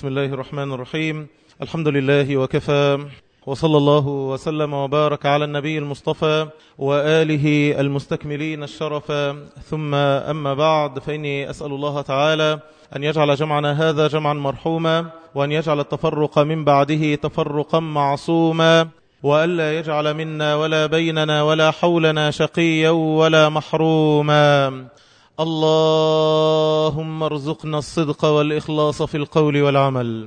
بسم الله الرحمن الرحيم الحمد لله وكفى وصلى الله وسلم وبارك على النبي المصطفى وآله المستكملين الشرف ثم أما بعد فإني أسأل الله تعالى أن يجعل جمعنا هذا جمعا مرحوما وأن يجعل التفرق من بعده تفرقا معصوما وألا يجعل منا ولا بيننا ولا حولنا شقيا ولا محروما اللهم ارزقنا الصدق والإخلاص في القول والعمل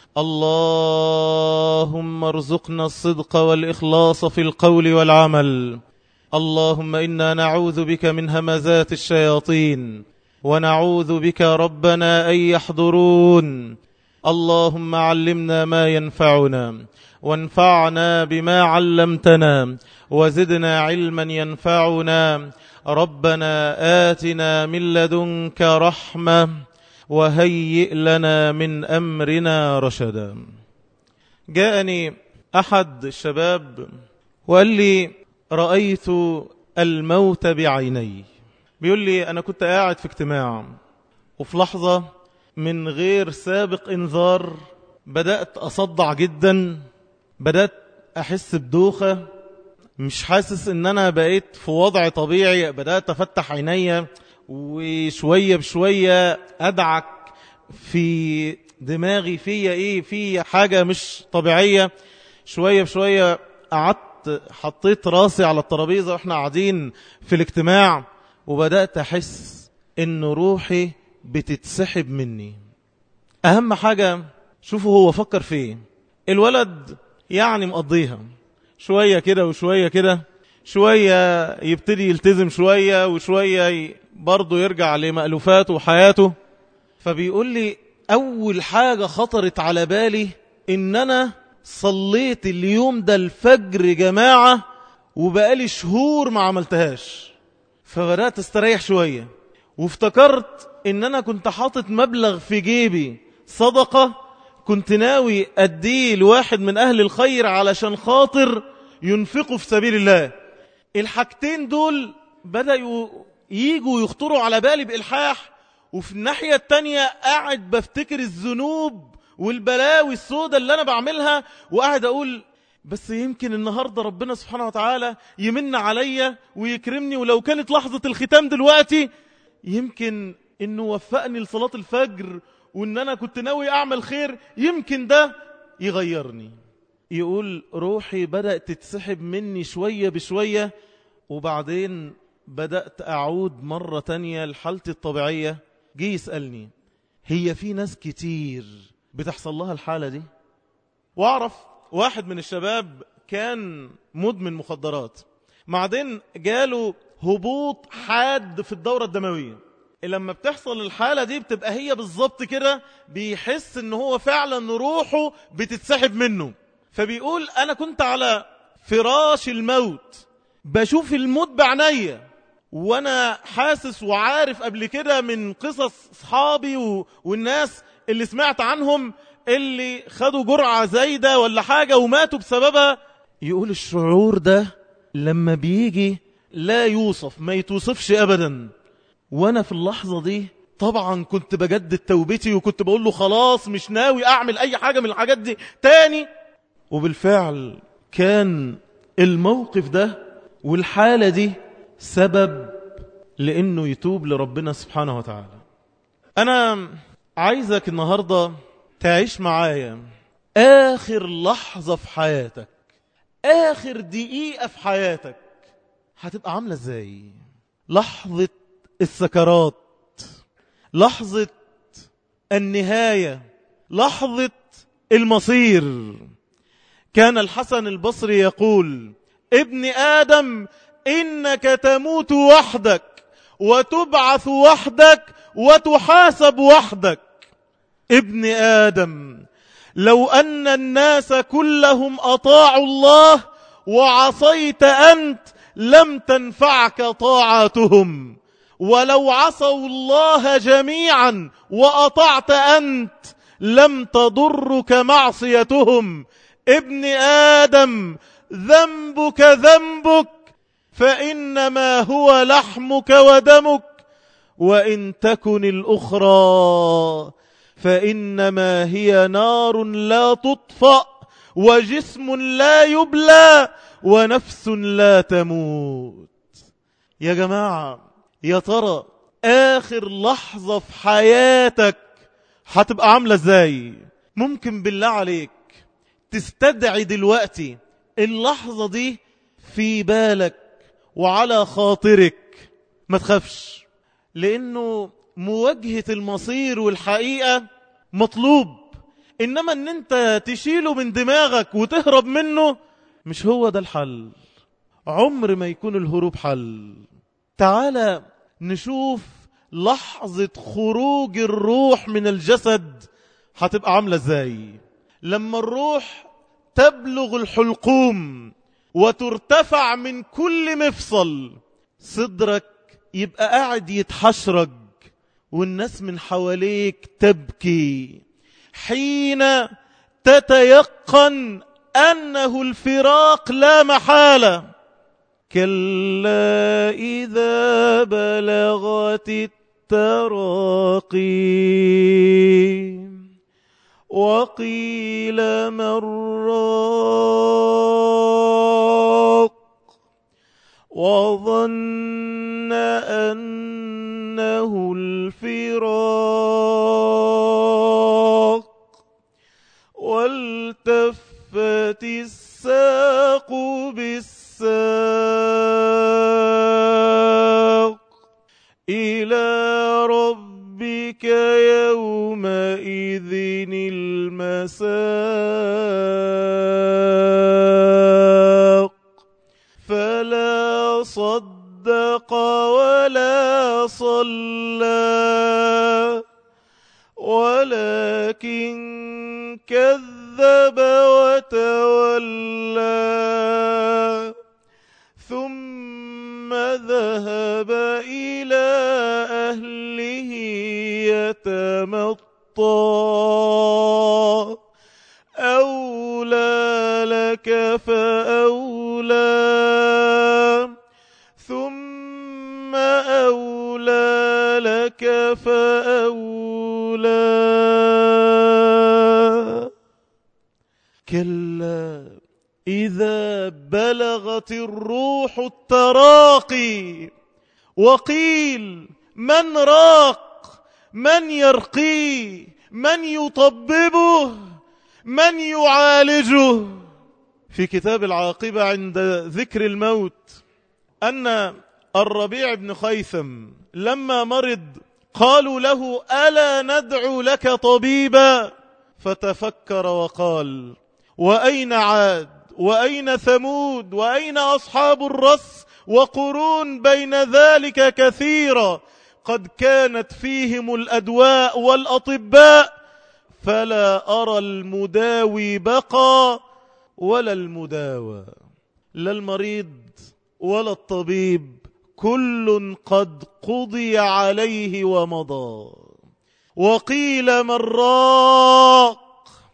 اللهم ارزقنا الصدق والإخلاص في القول والعمل اللهم إنا نعوذ بك من همزات الشياطين ونعوذ بك ربنا أن يحضرون اللهم علمنا ما ينفعنا وانفعنا بما علمتنا وزدنا علما ينفعنا ربنا آتنا من لدنك رحمة وهيئ لنا من أمرنا رشدا جاءني أحد الشباب وقال لي رأيت الموت بعيني بيقول لي أنا كنت قاعد في اجتماع وفي لحظة من غير سابق انذار بدأت أصدع جدا بدأت أحس بدوخة مش حاسس ان انا بقيت في وضع طبيعي بدأت افتح عينيا وشوية بشوية ادعك في دماغي فيا ايه في حاجة مش طبيعية شوية بشوية قعدت حطيت راسي على الترابيزة واحنا قاعدين في الاجتماع وبدأت احس ان روحي بتتسحب مني اهم حاجة شوفوا هو فكر فيه الولد يعني مقضيها شوية كده وشوية كده شوية يبتدي يلتزم شوية وشوية برضه يرجع لمألوفاته وحياته فبيقول لي أول حاجة خطرت على بالي إن أنا صليت اليوم ده الفجر جماعة وبقالي شهور ما عملتهاش فبدأت استريح شوية وافتكرت إن أنا كنت حاطط مبلغ في جيبي صدقة كنت ناوي أديه لواحد من أهل الخير علشان خاطر ينفقوا في سبيل الله الحاجتين دول بدأوا ييجوا يخطروا على بالي بإلحاح وفي الناحية التانية قاعد بفتكر الذنوب والبلاوي السودة اللي أنا بعملها وقاعد أقول بس يمكن النهاردة ربنا سبحانه وتعالى يمن عليا ويكرمني ولو كانت لحظة الختام دلوقتي يمكن إنه وفقني لصلاة الفجر وإن أنا كنت ناوي أعمل خير يمكن ده يغيرني يقول روحي بدأت تتسحب مني شوية بشوية وبعدين بدأت أعود مرة تانية لحالتي الطبيعية جه يسألني هي في ناس كتير بتحصل لها الحالة دي واعرف واحد من الشباب كان مدمن مخدرات بعدين جاله هبوط حاد في الدورة الدموية لما بتحصل الحالة دي بتبقى هي بالظبط كده بيحس ان هو فعلا روحه بتتسحب منه فبيقول انا كنت على فراش الموت بشوف الموت بعينيا وانا حاسس وعارف قبل كده من قصص اصحابي و... والناس اللي سمعت عنهم اللي خدوا جرعة زايدة ولا حاجة وماتوا بسببها يقول الشعور ده لما بيجي لا يوصف ما يتوصفش ابدا وانا في اللحظة دي طبعا كنت بجدد توبتي وكنت بقول له خلاص مش ناوي اعمل اي حاجة من الحاجات دي تاني وبالفعل كان الموقف ده والحالة دي سبب لانه يتوب لربنا سبحانه وتعالى انا عايزك النهاردة تعيش معايا اخر لحظة في حياتك اخر دقيقة في حياتك هتبقى عاملة ازاي لحظة السكرات لحظة النهاية لحظة المصير كان الحسن البصري يقول ابن آدم إنك تموت وحدك وتبعث وحدك وتحاسب وحدك ابن آدم لو أن الناس كلهم أطاعوا الله وعصيت أنت لم تنفعك طاعاتهم ولو عصوا الله جميعا وأطعت أنت لم تضرك معصيتهم ابن آدم ذنبك ذنبك فإنما هو لحمك ودمك وإن تكن الأخرى فإنما هي نار لا تطفأ وجسم لا يبلى ونفس لا تموت يا جماعة يا ترى آخر لحظة في حياتك هتبقى عاملة ازاي ممكن بالله عليك تستدعي دلوقتي اللحظة دي في بالك وعلى خاطرك ما تخافش لأنه مواجهة المصير والحقيقة مطلوب إنما أن أنت تشيله من دماغك وتهرب منه مش هو ده الحل عمر ما يكون الهروب حل تعالى نشوف لحظة خروج الروح من الجسد هتبقى عاملة ازاي لما الروح تبلغ الحلقوم وترتفع من كل مفصل صدرك يبقى قاعد يتحشرج والناس من حواليك تبكي حين تتيقن أنه الفراق لا محالة كلا إذا بلغت التراقي وقيل من راق وظن أنه الفراق والتفت الساق بالساق إلى ربك يومئذ المساق فلا صدق ولا صلى ولكن كذب وتولى ثم ذهب إلى أهله يتمطى أولى لك فأولى ثم أولى لك فأولى كلا إذا بلغت الروح التراقي وقيل من راق من يرقيه من يطببه من يعالجه في كتاب العاقبة عند ذكر الموت أن الربيع بن خيثم لما مرض قالوا له ألا ندعو لك طبيبا فتفكر وقال وأين عاد وأين ثمود وأين أصحاب الرس وقرون بين ذلك كثيرا قد كانت فيهم الأدواء والأطباء فلا أرى المداوي بقى ولا المداوى لا المريض ولا الطبيب كل قد قضي عليه ومضى وقيل من راق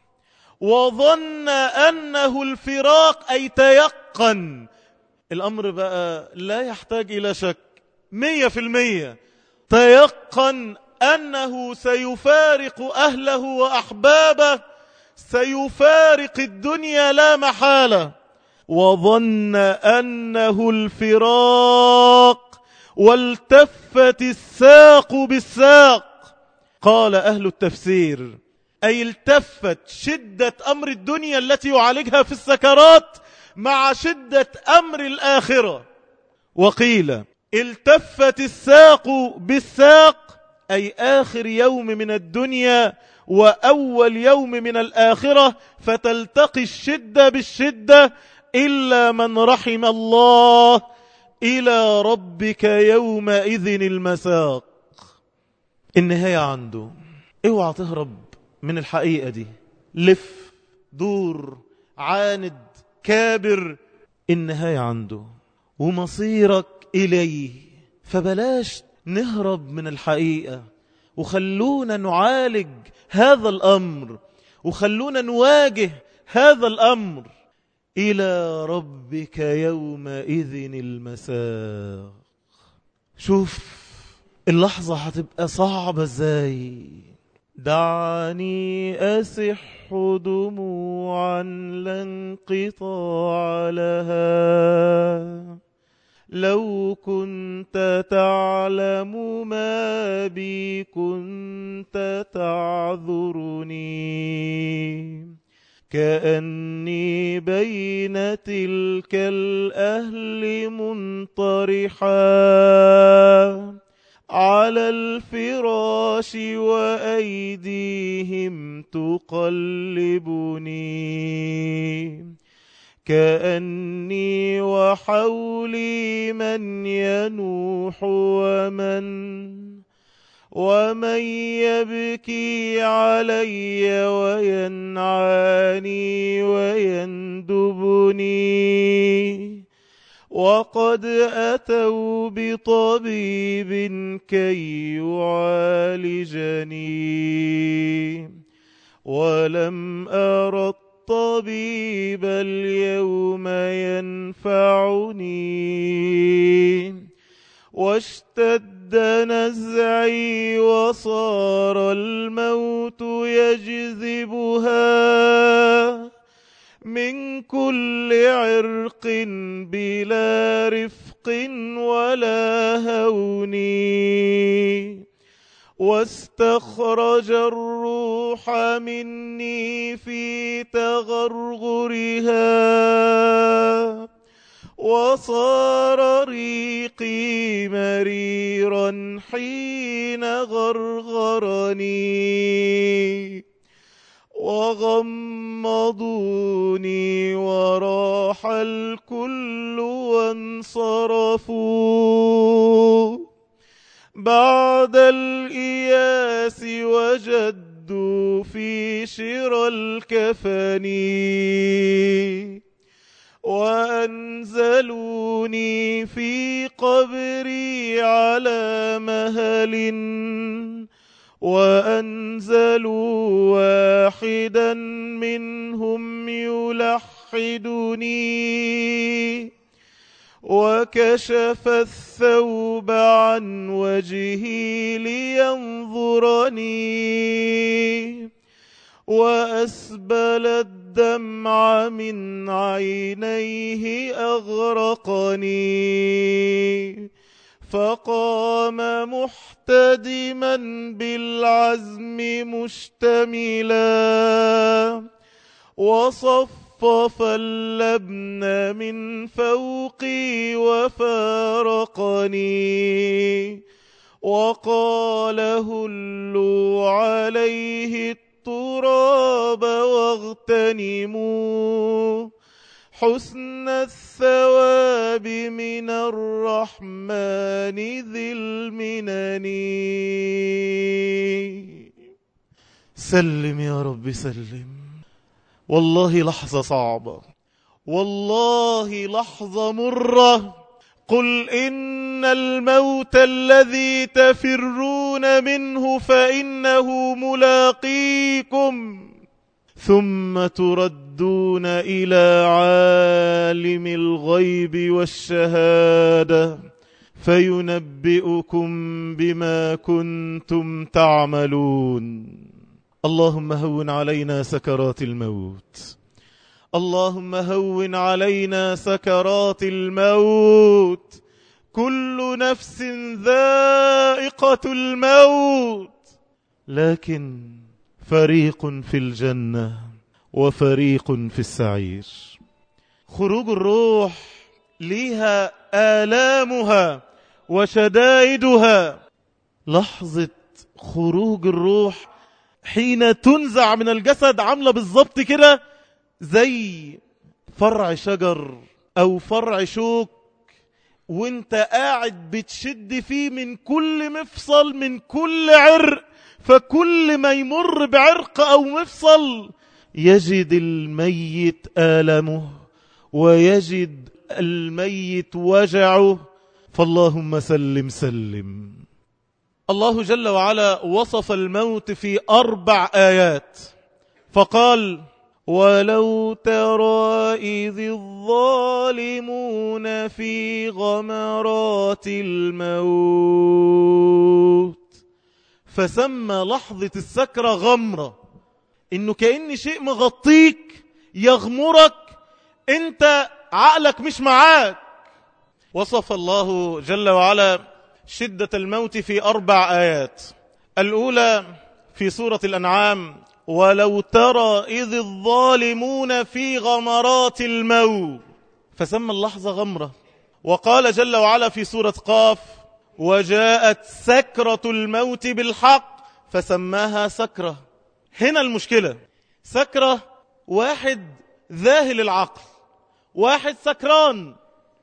وظن أنه الفراق أي تيقن الأمر بقى لا يحتاج إلى شك مية في المية تيقن أنه سيفارق أهله وأحبابه سيفارق الدنيا لا محالة وظن أنه الفراق والتفت الساق بالساق قال أهل التفسير أي التفت شدة أمر الدنيا التي يعالجها في السكرات مع شدة أمر الآخرة وقيل التفت الساق بالساق أي آخر يوم من الدنيا وأول يوم من الآخرة فتلتقي الشدة بالشدة إلا من رحم الله إلى ربك يومئذ المساق النهاية عنده اوعى تهرب من الحقيقة دي لف دور عاند كابر النهاية عنده ومصيرك إليه فبلاش نهرب من الحقيقة وخلونا نعالج هذا الأمر وخلونا نواجه هذا الأمر إلى ربك يومئذ المساق شوف اللحظة هتبقى صعبة ازاي دعني أسح دموعا لا انقطاع لها لو كنت تعلم ما بي كنت تعذرني كأني بين تلك الأهل منطرحا على الفراش وأيديهم تقلبني كأني وحولي من ينوح ومن ومن يبكي علي وينعاني ويندبني وقد أتوا بطبيب كي يعالجني ولم أر الطبيب اليوم ينفعني واشتد نزعي وصار الموت يجذبها من كل عرق بلا رفق ولا هوني واستخرج الروح مني في تغرغرها وصار ريقي مريرا حين غرغرني وغمضوني وراح الكل وانصرفوا بعد الإياس وجدوا في شر الكفن وأنزلوني في قبري على مهل وأنزلوا واحدا منهم يلحدني وكشف الثوب عن وجهي لينظرني وأسبل الدمع من عينيه أغرقني فقام محتدما بالعزم مشتملا وصفف اللبن من فوقي وفارقني وقال هلوا عليه التراب واغتنموا حسن الثواب من الرحمن ذي المنن سلم يا رب سلم والله لحظة صعبة والله لحظة مرة قل إن الموت الذي تفرون منه فإنه ملاقيكم ثم تردون إلى عالم الغيب والشهادة فينبئكم بما كنتم تعملون اللهم هون علينا سكرات الموت اللهم هون علينا سكرات الموت كل نفس ذائقة الموت لكن فريق في الجنة وفريق في السعير خروج الروح ليها آلامها وشدائدها لحظة خروج الروح حين تنزع من الجسد عاملة بالظبط كده زي فرع شجر أو فرع شوك وانت قاعد بتشد فيه من كل مفصل من كل عرق فكل ما يمر بعرق أو مفصل يجد الميت آلمه ويجد الميت وجعه فاللهم سلم سلم الله جل وعلا وصف الموت في أربع آيات فقال ولو ترى إذ الظالمون في غمرات الموت فسمى لحظة السكرة غمرة انه كأن شيء مغطيك يغمرك انت عقلك مش معاك وصف الله جل وعلا شدة الموت في أربع آيات الأولى في سورة الأنعام ولو ترى إذ الظالمون في غمرات الموت فسمى اللحظة غمرة وقال جل وعلا في سورة قاف وجاءت سكرة الموت بالحق فسماها سكرة هنا المشكلة سكرة واحد ذاهل العقل واحد سكران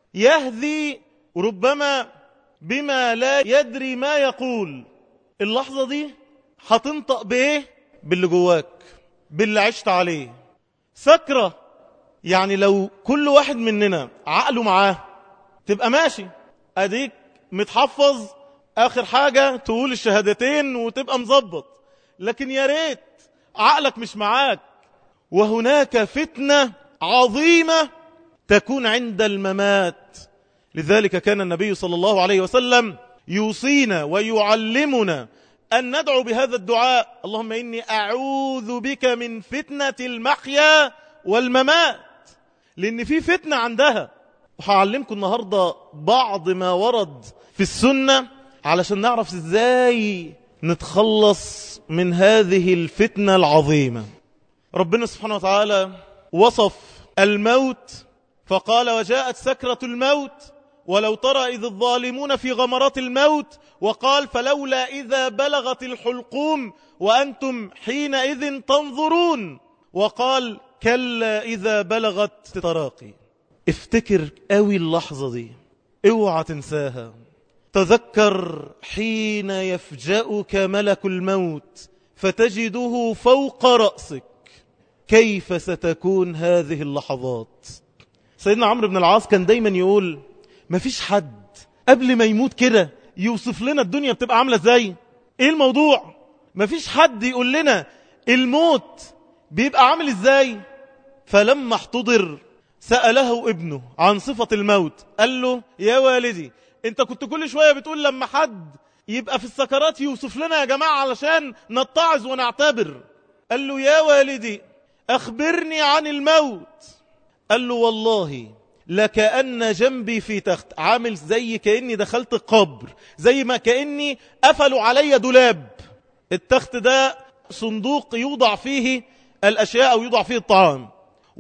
يهذي ربما بما لا يدري ما يقول اللحظة دي هتنطق بايه باللي جواك باللي عشت عليه سكرة يعني لو كل واحد مننا عقله معاه تبقى ماشي اديك متحفظ اخر حاجة تقول الشهادتين وتبقى مظبط لكن يا ريت عقلك مش معاك وهناك فتنة عظيمة تكون عند الممات لذلك كان النبي صلى الله عليه وسلم يوصينا ويعلمنا أن ندعو بهذا الدعاء اللهم إني أعوذ بك من فتنة المحيا والممات لأن في فتنة عندها وهعلمكم النهاردة بعض ما ورد في السنة علشان نعرف ازاي نتخلص من هذه الفتنة العظيمة ربنا سبحانه وتعالى وصف الموت فقال وجاءت سكرة الموت ولو ترى إذ الظالمون في غمرات الموت وقال فلولا إذا بلغت الحلقوم وأنتم حينئذ تنظرون وقال كلا إذا بلغت تراقي افتكر قوي اللحظة دي اوعى تنساها تذكر حين يفجأك ملك الموت فتجده فوق رأسك كيف ستكون هذه اللحظات سيدنا عمرو بن العاص كان دايما يقول مفيش حد قبل ما يموت كده يوصف لنا الدنيا بتبقى عاملة ازاي ايه الموضوع مفيش حد يقول لنا الموت بيبقى عامل ازاي فلما احتضر سأله ابنه عن صفة الموت قال له يا والدي انت كنت كل شوية بتقول لما حد يبقى في السكرات يوصف لنا يا جماعة علشان نتعظ ونعتبر قال له يا والدي أخبرني عن الموت قال له والله لكأن جنبي في تخت عامل زي كأني دخلت قبر زي ما كأني قفلوا علي دولاب التخت ده صندوق يوضع فيه الأشياء أو يوضع فيه الطعام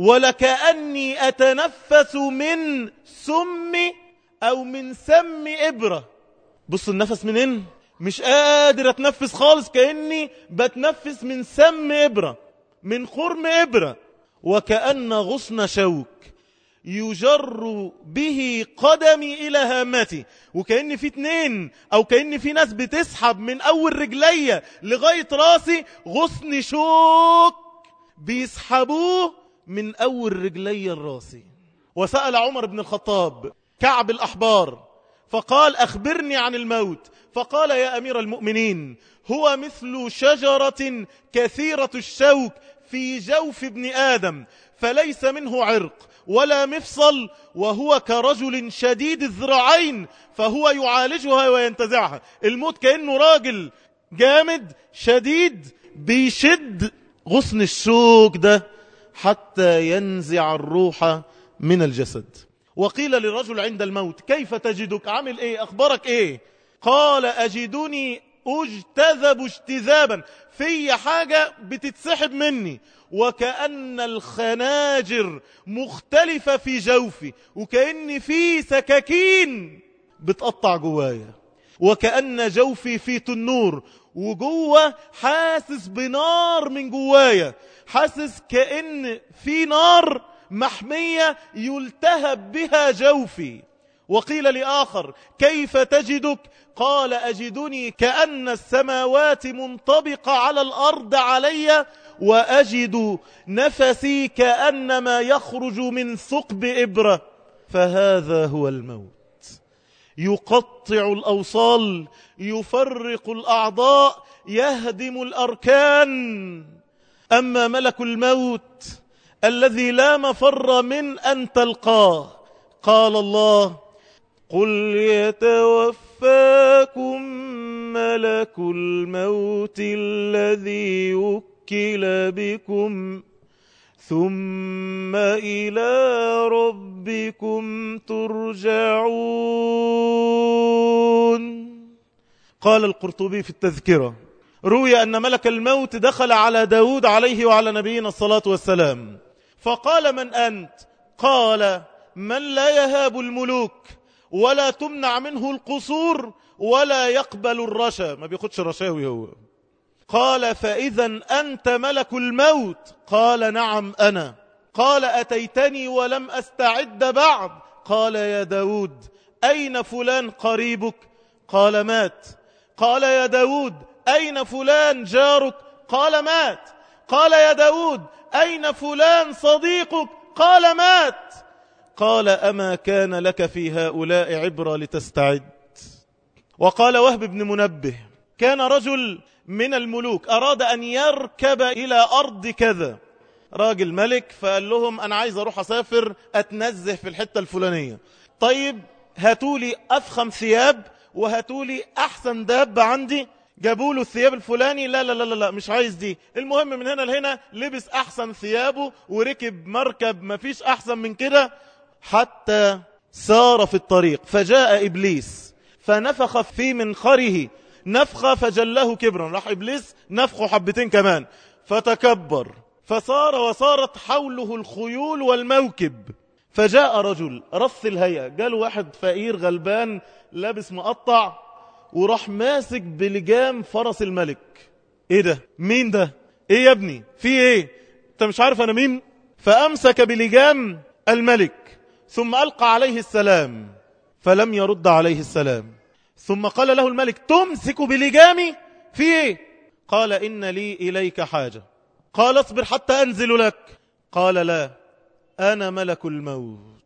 ولكأني أتنفس من سم أو من سم إبرة بص النفس منين مش قادر أتنفس خالص كأني بتنفس من سم إبرة من خرم إبرة وكأن غصن شوك يجر به قدمي إلى هامتي وكأن في اتنين أو كأن في ناس بتسحب من أول رجلية لغاية راسي غصن شوك بيسحبوه من أول رجلي الراسي وسأل عمر بن الخطاب كعب الأحبار فقال أخبرني عن الموت فقال يا أمير المؤمنين هو مثل شجرة كثيرة الشوك في جوف ابن آدم فليس منه عرق ولا مفصل وهو كرجل شديد الذراعين فهو يعالجها وينتزعها الموت كأنه راجل جامد شديد بيشد غصن الشوك ده حتى ينزع الروح من الجسد وقيل للرجل عند الموت كيف تجدك عامل ايه اخبارك ايه قال اجدني اجتذب اجتذابا في حاجة بتتسحب مني وكأن الخناجر مختلفة في جوفي وكأن في سكاكين بتقطع جوايا وكأن جوفي في تنور وجوه حاسس بنار من جوايا حاسس كأن في نار محمية يلتهب بها جوفي وقيل لآخر كيف تجدك قال أجدني كأن السماوات منطبقة على الأرض علي وأجد نفسي كأنما يخرج من ثقب إبرة فهذا هو الموت يقطع الأوصال يفرق الأعضاء يهدم الأركان أما ملك الموت الذي لا مفر من أن تلقاه قال الله قل يتوفاكم ملك الموت الذي وكل بكم ثم إلى ربكم ترجعون قال القرطبي في التذكرة روي أن ملك الموت دخل على داود عليه وعلى نبينا الصلاة والسلام فقال من أنت قال من لا يهاب الملوك ولا تمنع منه القصور ولا يقبل الرشا ما بياخدش رشاوي هو قال فإذا أنت ملك الموت قال نعم أنا قال أتيتني ولم أستعد بعد قال يا داود أين فلان قريبك قال مات قال يا داود أين فلان جارك قال مات قال يا داود أين فلان صديقك قال مات قال أما كان لك في هؤلاء عبرة لتستعد وقال وهب بن منبه كان رجل من الملوك أراد أن يركب إلى أرض كذا راجل ملك فقال لهم أنا عايز أروح أسافر أتنزه في الحتة الفلانية طيب هاتولي أفخم ثياب وهاتولي أحسن دابة عندي جابوا له الثياب الفلاني لا لا لا لا مش عايز دي المهم من هنا لهنا لبس أحسن ثيابه وركب مركب ما فيش أحسن من كده حتى سار في الطريق فجاء إبليس فنفخ في منخره نفخ فجله كبرا راح إبليس نفخه حبتين كمان فتكبر فصار وصارت حوله الخيول والموكب فجاء رجل رث الهيئة قال واحد فقير غلبان لابس مقطع وراح ماسك بلجام فرس الملك ايه ده مين ده ايه يا ابني في ايه انت مش عارف انا مين فامسك بلجام الملك ثم القى عليه السلام فلم يرد عليه السلام ثم قال له الملك تمسك بلجامي في ايه قال ان لي اليك حاجه قال اصبر حتى انزل لك قال لا انا ملك الموت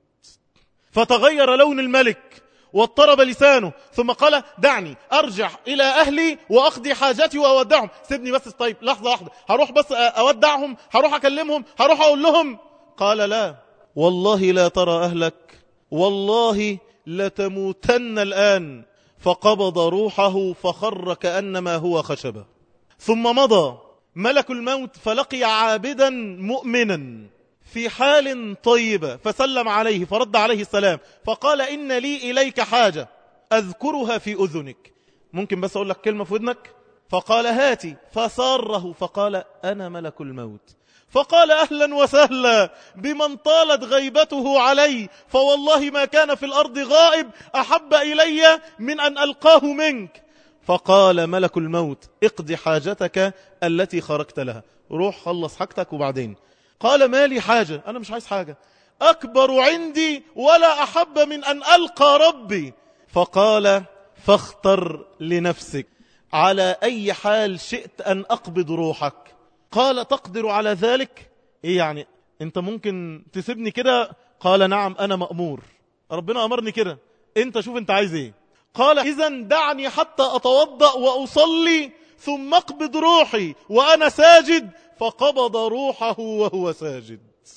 فتغير لون الملك واضطرب لسانه ثم قال دعني ارجع الى اهلي واقضي حاجتي واودعهم سيبني بس طيب لحظه واحده هروح بس اودعهم هروح اكلمهم هروح اقول لهم قال لا والله لا ترى اهلك والله لتموتن الان فقبض روحه فخر كانما هو خشبه ثم مضى ملك الموت فلقي عابدا مؤمنا في حال طيبة فسلم عليه فرد عليه السلام فقال إن لي إليك حاجة أذكرها في أذنك ممكن بس أقول لك كلمة في ودنك فقال هاتي فساره فقال أنا ملك الموت فقال أهلا وسهلا بمن طالت غيبته علي فوالله ما كان في الأرض غائب أحب إلي من أن ألقاه منك فقال ملك الموت اقضي حاجتك التي خرجت لها روح خلص حاجتك وبعدين قال ما لي حاجة أنا مش عايز حاجة أكبر عندي ولا أحب من أن ألقى ربي فقال فاختر لنفسك على أي حال شئت أن أقبض روحك قال تقدر على ذلك إيه يعني أنت ممكن تسيبني كده قال نعم أنا مأمور ربنا أمرني كده أنت شوف أنت عايز إيه قال إذا دعني حتى أتوضأ وأصلي ثم اقبض روحي وأنا ساجد فقبض روحه وهو ساجد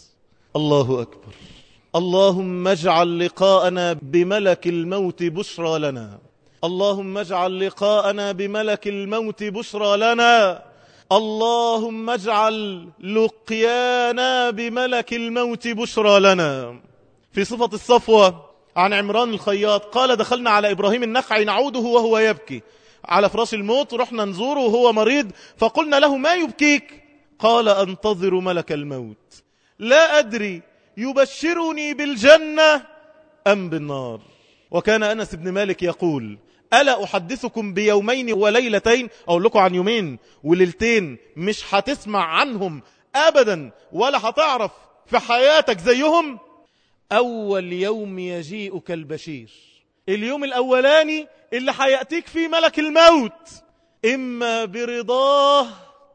الله أكبر اللهم اجعل لقاءنا بملك الموت بشرى لنا اللهم اجعل لقاءنا بملك الموت بشرى لنا اللهم اجعل لقيانا بملك الموت بشرى لنا في صفة الصفوة عن عمران الخياط قال دخلنا على إبراهيم النخعي نعوده وهو يبكي على فراش الموت رحنا نزوره وهو مريض فقلنا له ما يبكيك قال أنتظر ملك الموت لا أدري يبشرني بالجنة أم بالنار وكان أنس بن مالك يقول ألا أحدثكم بيومين وليلتين أقول لكم عن يومين وليلتين مش هتسمع عنهم أبدا ولا هتعرف في حياتك زيهم أول يوم يجيئك البشير اليوم الأولاني اللي هيأتيك فيه ملك الموت إما برضاه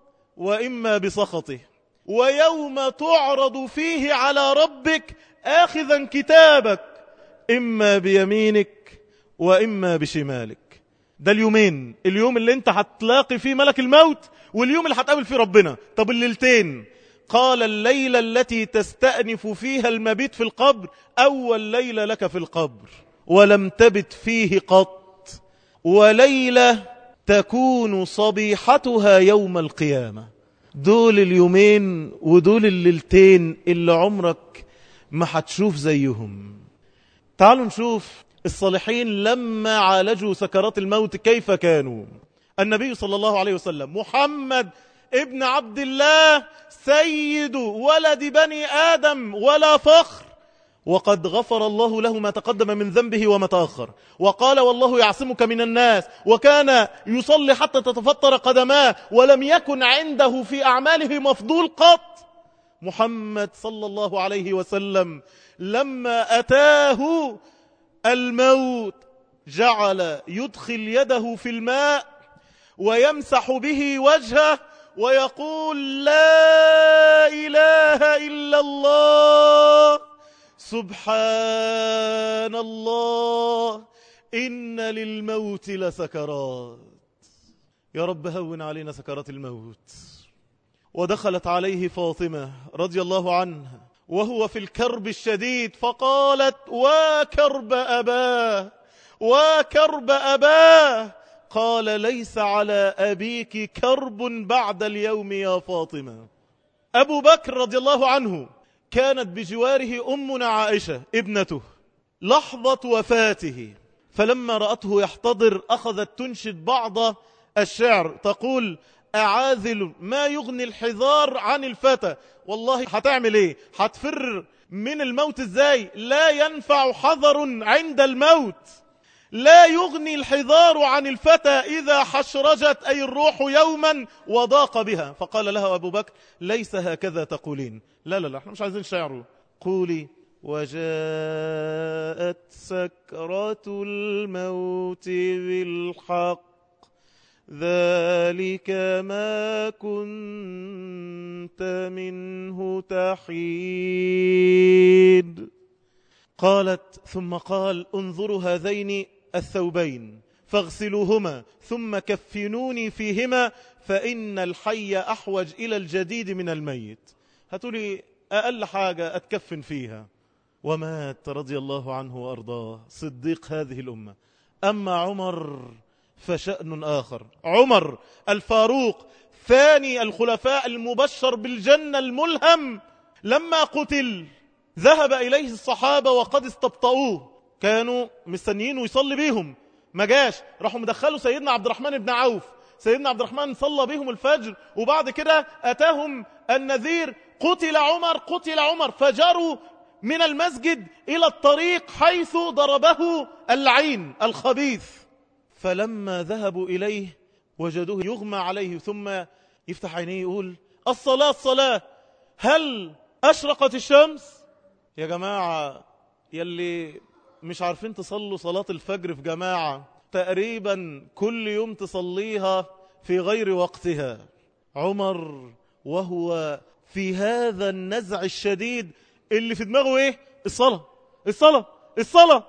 وإما بسخطه ويوم تعرض فيه على ربك آخذا كتابك إما بيمينك وإما بشمالك ده اليومين اليوم اللي انت هتلاقي فيه ملك الموت واليوم اللي هتقابل فيه ربنا طب الليلتين قال الليلة التي تستأنف فيها المبيت في القبر أول ليلة لك في القبر ولم تبت فيه قط وليلة تكون صبيحتها يوم القيامة دول اليومين ودول الليلتين اللي عمرك ما هتشوف زيهم تعالوا نشوف الصالحين لما عالجوا سكرات الموت كيف كانوا النبي صلى الله عليه وسلم محمد ابن عبد الله سيد ولد بني آدم ولا فخر وقد غفر الله له ما تقدم من ذنبه وما تأخر وقال والله يعصمك من الناس وكان يصلي حتى تتفطر قدماه ولم يكن عنده في أعماله مفضول قط محمد صلى الله عليه وسلم لما أتاه الموت جعل يدخل يده في الماء ويمسح به وجهه ويقول لا إله إلا الله سبحان الله إن للموت لسكرات يا رب هون علينا سكرات الموت ودخلت عليه فاطمة رضي الله عنها وهو في الكرب الشديد فقالت وكرب أباه وكرب أباه قال ليس على أبيك كرب بعد اليوم يا فاطمة أبو بكر رضي الله عنه كانت بجواره أمنا عائشة ابنته لحظة وفاته فلما رأته يحتضر أخذت تنشد بعض الشعر تقول أعاذل ما يغني الحذار عن الفتى والله هتعمل ايه هتفر من الموت ازاي لا ينفع حذر عند الموت لا يغني الحذار عن الفتى إذا حشرجت أي الروح يوما وضاق بها فقال لها أبو بكر ليس هكذا تقولين لا لا لا احنا مش عايزين شعره قولي وجاءت سكرة الموت بالحق ذلك ما كنت منه تحيد قالت ثم قال انظروا هذين الثوبين فاغسلوهما ثم كفنوني فيهما فإن الحي أحوج إلى الجديد من الميت هتولي أقل حاجة أتكفن فيها ومات رضي الله عنه وأرضاه صديق هذه الأمة أما عمر فشأن آخر عمر الفاروق ثاني الخلفاء المبشر بالجنة الملهم لما قتل ذهب إليه الصحابة وقد استبطؤوه كانوا مستنيين ويصلي بيهم ما جاش راحوا مدخلوا سيدنا عبد الرحمن بن عوف سيدنا عبد الرحمن صلى بهم الفجر وبعد كده أتاهم النذير قتل عمر قتل عمر فجروا من المسجد إلى الطريق حيث ضربه اللعين الخبيث فلما ذهبوا إليه وجدوه يغمى عليه ثم يفتح عينيه يقول الصلاة الصلاة هل أشرقت الشمس يا جماعة يلي مش عارفين تصلوا صلاة الفجر في جماعة تقريبا كل يوم تصليها في غير وقتها عمر وهو في هذا النزع الشديد اللي في دماغه ايه الصلاة الصلاة الصلاة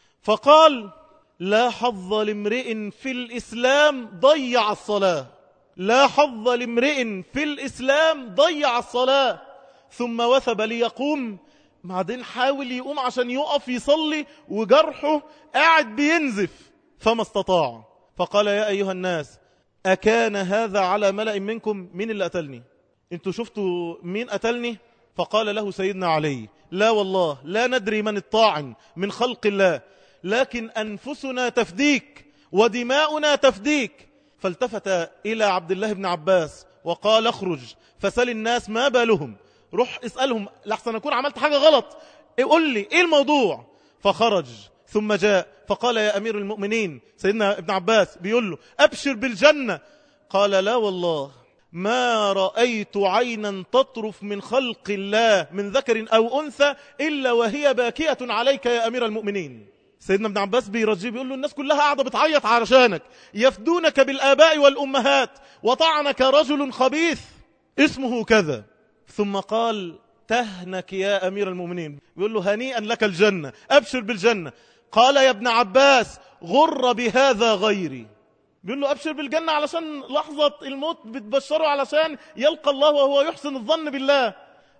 فقال لا حظ لامرئ في الإسلام ضيع الصلاة لا حظ لامرئ في الإسلام ضيع الصلاة ثم وثب ليقوم بعدين حاول يقوم عشان يقف يصلي وجرحه قاعد بينزف فما استطاع فقال يا أيها الناس أكان هذا على ملأ منكم مين اللي قتلني انتوا شفتوا مين قتلني فقال له سيدنا علي لا والله لا ندري من الطاعن من خلق الله لكن أنفسنا تفديك ودماؤنا تفديك فالتفت إلى عبد الله بن عباس وقال اخرج فسل الناس ما بالهم روح اسألهم لحسن أكون عملت حاجة غلط قول لي إيه الموضوع فخرج ثم جاء فقال يا أمير المؤمنين سيدنا ابن عباس بيقول له أبشر بالجنة قال لا والله ما رأيت عينا تطرف من خلق الله من ذكر أو أنثى إلا وهي باكية عليك يا أمير المؤمنين سيدنا ابن عباس بيرجيه بيقول له الناس كلها قاعدة بتعيط علشانك يفدونك بالآباء والأمهات وطعنك رجل خبيث اسمه كذا ثم قال تهنك يا أمير المؤمنين بيقول له هنيئا لك الجنة أبشر بالجنة قال يا ابن عباس غر بهذا غيري بيقول له أبشر بالجنة علشان لحظة الموت بتبشره علشان يلقى الله وهو يحسن الظن بالله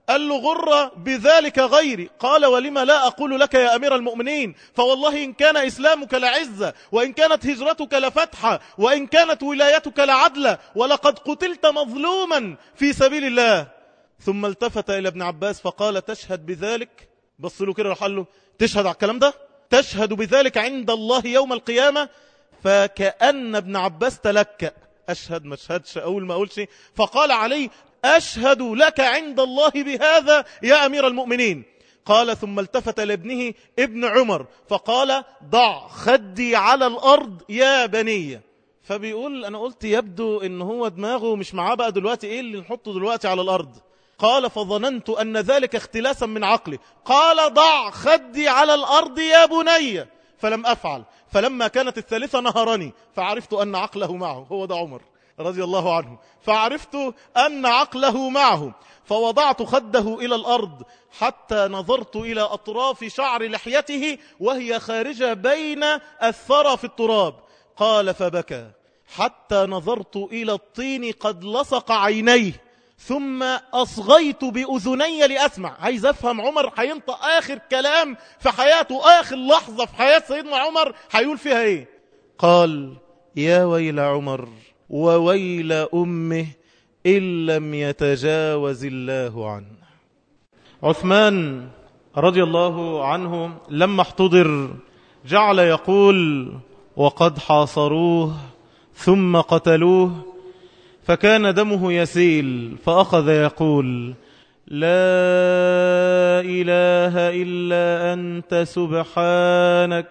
قال له غر بذلك غيري قال ولما لا أقول لك يا أمير المؤمنين فوالله إن كان إسلامك لعزة وإن كانت هجرتك لفتحة وإن كانت ولايتك لعدلة ولقد قتلت مظلوما في سبيل الله ثم التفت إلى ابن عباس فقال تشهد بذلك بص له كده راح له تشهد على الكلام ده تشهد بذلك عند الله يوم القيامة فكأن ابن عباس تلكأ أشهد ما أشهدش أول ما أقولش فقال علي أشهد لك عند الله بهذا يا أمير المؤمنين قال ثم التفت لابنه ابن عمر فقال ضع خدي على الأرض يا بني فبيقول أنا قلت يبدو إن هو دماغه مش معاه بقى دلوقتي إيه اللي نحطه دلوقتي على الأرض قال فظننت أن ذلك اختلاسا من عقلي قال ضع خدي على الأرض يا بني فلم أفعل فلما كانت الثالثة نهرني فعرفت أن عقله معه هو ده عمر رضي الله عنه فعرفت أن عقله معه فوضعت خده إلى الأرض حتى نظرت إلى أطراف شعر لحيته وهي خارجة بين الثرى في التراب قال فبكى حتى نظرت إلى الطين قد لصق عينيه ثم أصغيت بأذني لأسمع عايز أفهم عمر هينطق آخر كلام في حياته آخر لحظة في حياة سيدنا عمر هيقول فيها إيه قال يا ويل عمر وويل أمه إن لم يتجاوز الله عنه عثمان رضي الله عنه لما احتضر جعل يقول وقد حاصروه ثم قتلوه فكان دمه يسيل فأخذ يقول لا إله إلا أنت سبحانك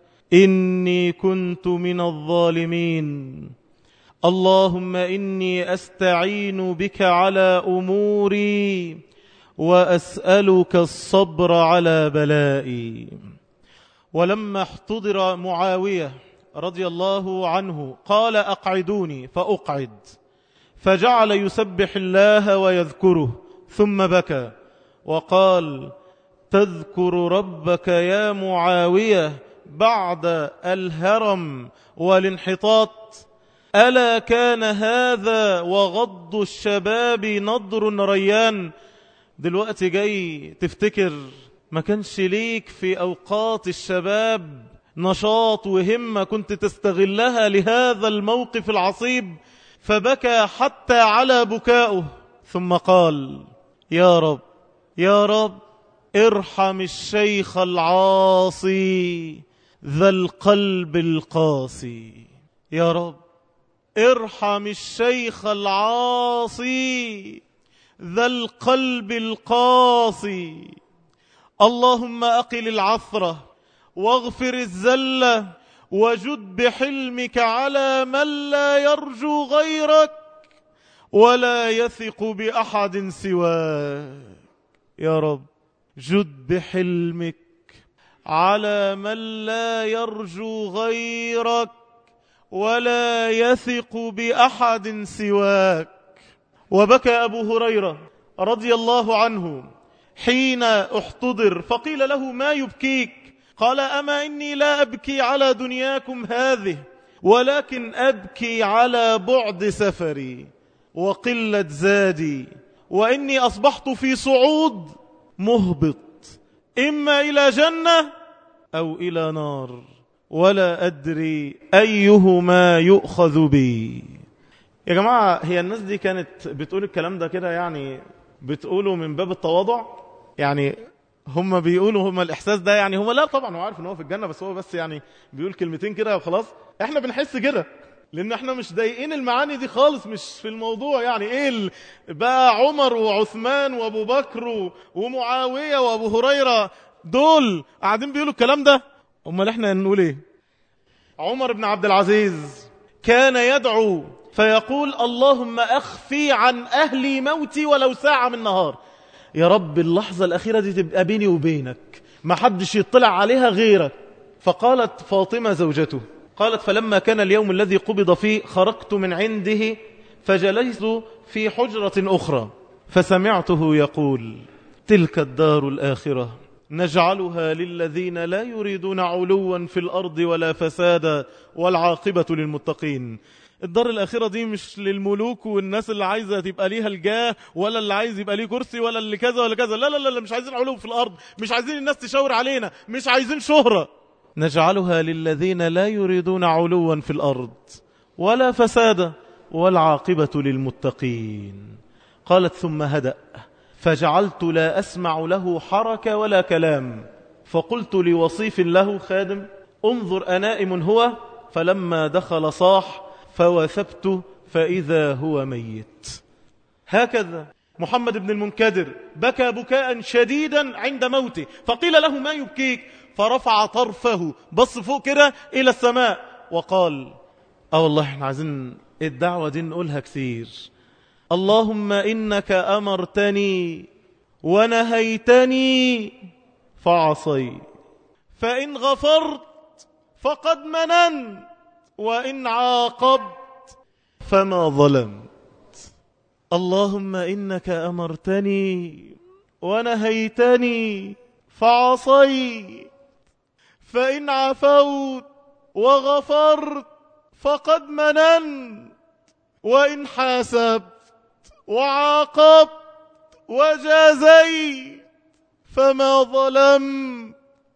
إني كنت من الظالمين اللهم إني أستعين بك على أموري وأسألك الصبر على بلائي ولما احتضر معاوية رضي الله عنه قال أقعدوني فأقعد فجعل يسبح الله ويذكره ثم بكى وقال تذكر ربك يا معاوية بعد الهرم والانحطاط ألا كان هذا وغض الشباب نضر ريان دلوقتي جاي تفتكر ما كانش ليك في أوقات الشباب نشاط وهمة كنت تستغلها لهذا الموقف العصيب فبكى حتى على بكائه ثم قال يا رب يا رب ارحم الشيخ العاصي ذا القلب القاسي يا رب ارحم الشيخ العاصي ذا القلب القاسي اللهم أقل العثرة واغفر الزلة وجد بحلمك على من لا يرجو غيرك ولا يثق بأحد سواك يا رب جد بحلمك على من لا يرجو غيرك ولا يثق بأحد سواك وبكى أبو هريرة رضي الله عنه حين احتضر فقيل له ما يبكيك قال أما إني لا أبكي على دنياكم هذه ولكن أبكي على بعد سفري وقلة زادي وإني أصبحت في صعود مهبط إما إلى جنة أو إلى نار ولا أدري أيهما يؤخذ بي يا جماعة هي الناس دي كانت بتقول الكلام ده كده يعني بتقوله من باب التواضع يعني هم بيقولوا هم الإحساس ده يعني هم لا طبعا هو عارف ان هو في الجنة بس هو بس يعني بيقول كلمتين كده وخلاص احنا بنحس كده لان احنا مش ضايقين المعاني دي خالص مش في الموضوع يعني ايه ال- بقى عمر وعثمان وابو بكر و- ومعاوية وابو هريرة دول قاعدين بيقولوا الكلام ده امال احنا نقول ايه عمر بن عبد العزيز كان يدعو فيقول اللهم أخفي عن أهلي موتي ولو ساعة من نهار يا رب اللحظة الأخيرة دي تبقى بيني وبينك ما حدش يطلع عليها غيرك فقالت فاطمة زوجته قالت فلما كان اليوم الذي قبض فيه خرجت من عنده فجلست في حجرة أخرى فسمعته يقول تلك الدار الآخرة نجعلها للذين لا يريدون علوا في الأرض ولا فسادا والعاقبة للمتقين الدار الآخرة دي مش للملوك والناس اللي عايزة تبقى ليها الجاه ولا اللي عايز يبقى ليه كرسي ولا اللي كذا ولا كذا لا لا لا, لا مش عايزين علو في الأرض مش عايزين الناس تشاور علينا مش عايزين شهرة نجعلها للذين لا يريدون علوا في الأرض ولا فسادا والعاقبة للمتقين قالت ثم هدأ فجعلت لا أسمع له حركة ولا كلام فقلت لوصيف له خادم انظر أنائم هو فلما دخل صاح فوثبت فإذا هو ميت هكذا محمد بن المنكدر بكى بكاء شديدا عند موته فقيل له ما يبكيك فرفع طرفه بص فوق كده إلى السماء وقال اه والله احنا عايزين الدعوة دي نقولها كثير اللهم إنك أمرتني ونهيتني فعصي فإن غفرت فقد مننت وإن عاقبت فما ظلمت اللهم إنك أمرتني ونهيتني فعصيت فإن عفوت وغفرت فقد مننت وإن حاسبت وعاقبت وجازيت فما ظلمت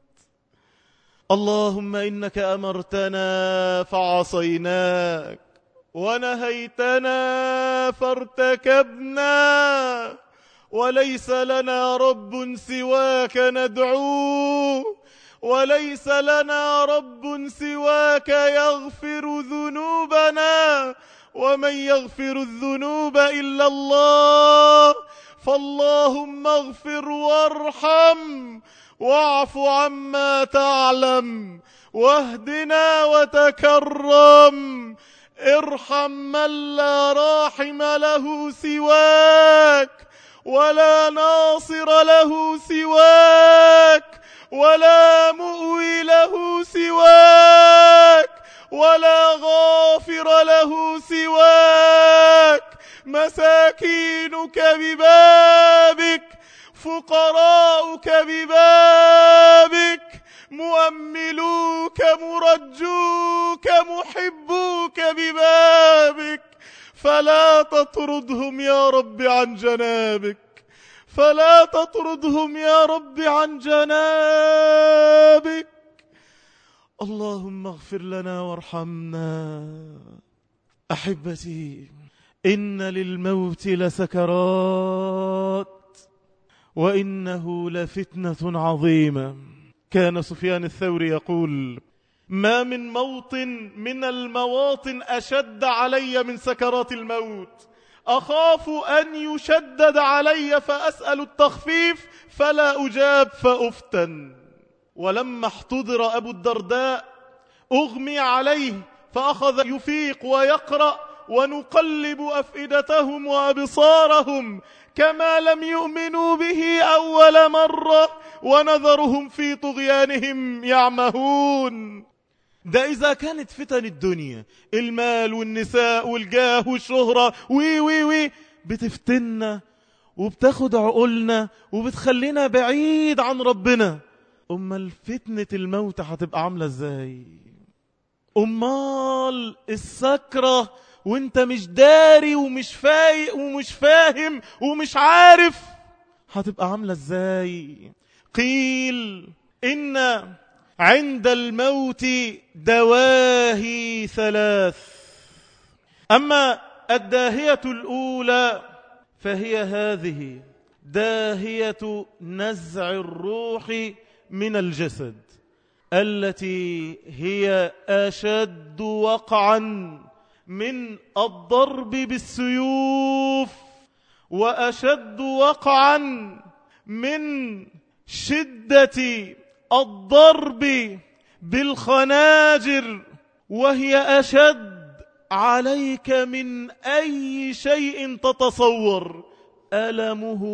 اللهم إنك أمرتنا فعصيناك ونهيتنا فارتكبنا وليس لنا رب سواك ندعوه وليس لنا رب سواك يغفر ذنوبنا ومن يغفر الذنوب إلا الله فاللهم اغفر وارحم واعف عما تعلم واهدنا وتكرم ارحم من لا راحم له سواك ولا ناصر له سواك ولا مؤوي له سواك ولا غافر له سواك مساكينك ببابك فقراؤك ببابك مؤملوك مرجوك محبوك ببابك فلا تطردهم يا رب عن جنابك فلا تطردهم يا رب عن جنابك اللهم اغفر لنا وارحمنا أحبتي إن للموت لسكرات وإنه لفتنة عظيمة كان سفيان الثوري يقول ما من موطن من المواطن أشد علي من سكرات الموت أخاف أن يشدد علي فأسأل التخفيف فلا أجاب فأفتن ولما احتضر أبو الدرداء أغمي عليه فأخذ يفيق ويقرأ ونقلب أفئدتهم وأبصارهم كما لم يؤمنوا به أول مرة ونذرهم في طغيانهم يعمهون ده إذا كانت فتن الدنيا المال والنساء والجاه والشهرة وي وي وي بتفتنا وبتاخد عقولنا وبتخلينا بعيد عن ربنا أمال فتنة الموت هتبقى عاملة ازاي أمال السكرة وانت مش داري ومش فايق ومش فاهم ومش عارف هتبقى عاملة ازاي قيل إن عند الموت دواهي ثلاث أما الداهية الأولى فهي هذه داهية نزع الروح من الجسد التي هي أشد وقعا من الضرب بالسيوف وأشد وقعا من شدة الضرب بالخناجر وهي أشد عليك من أي شيء تتصور ألمه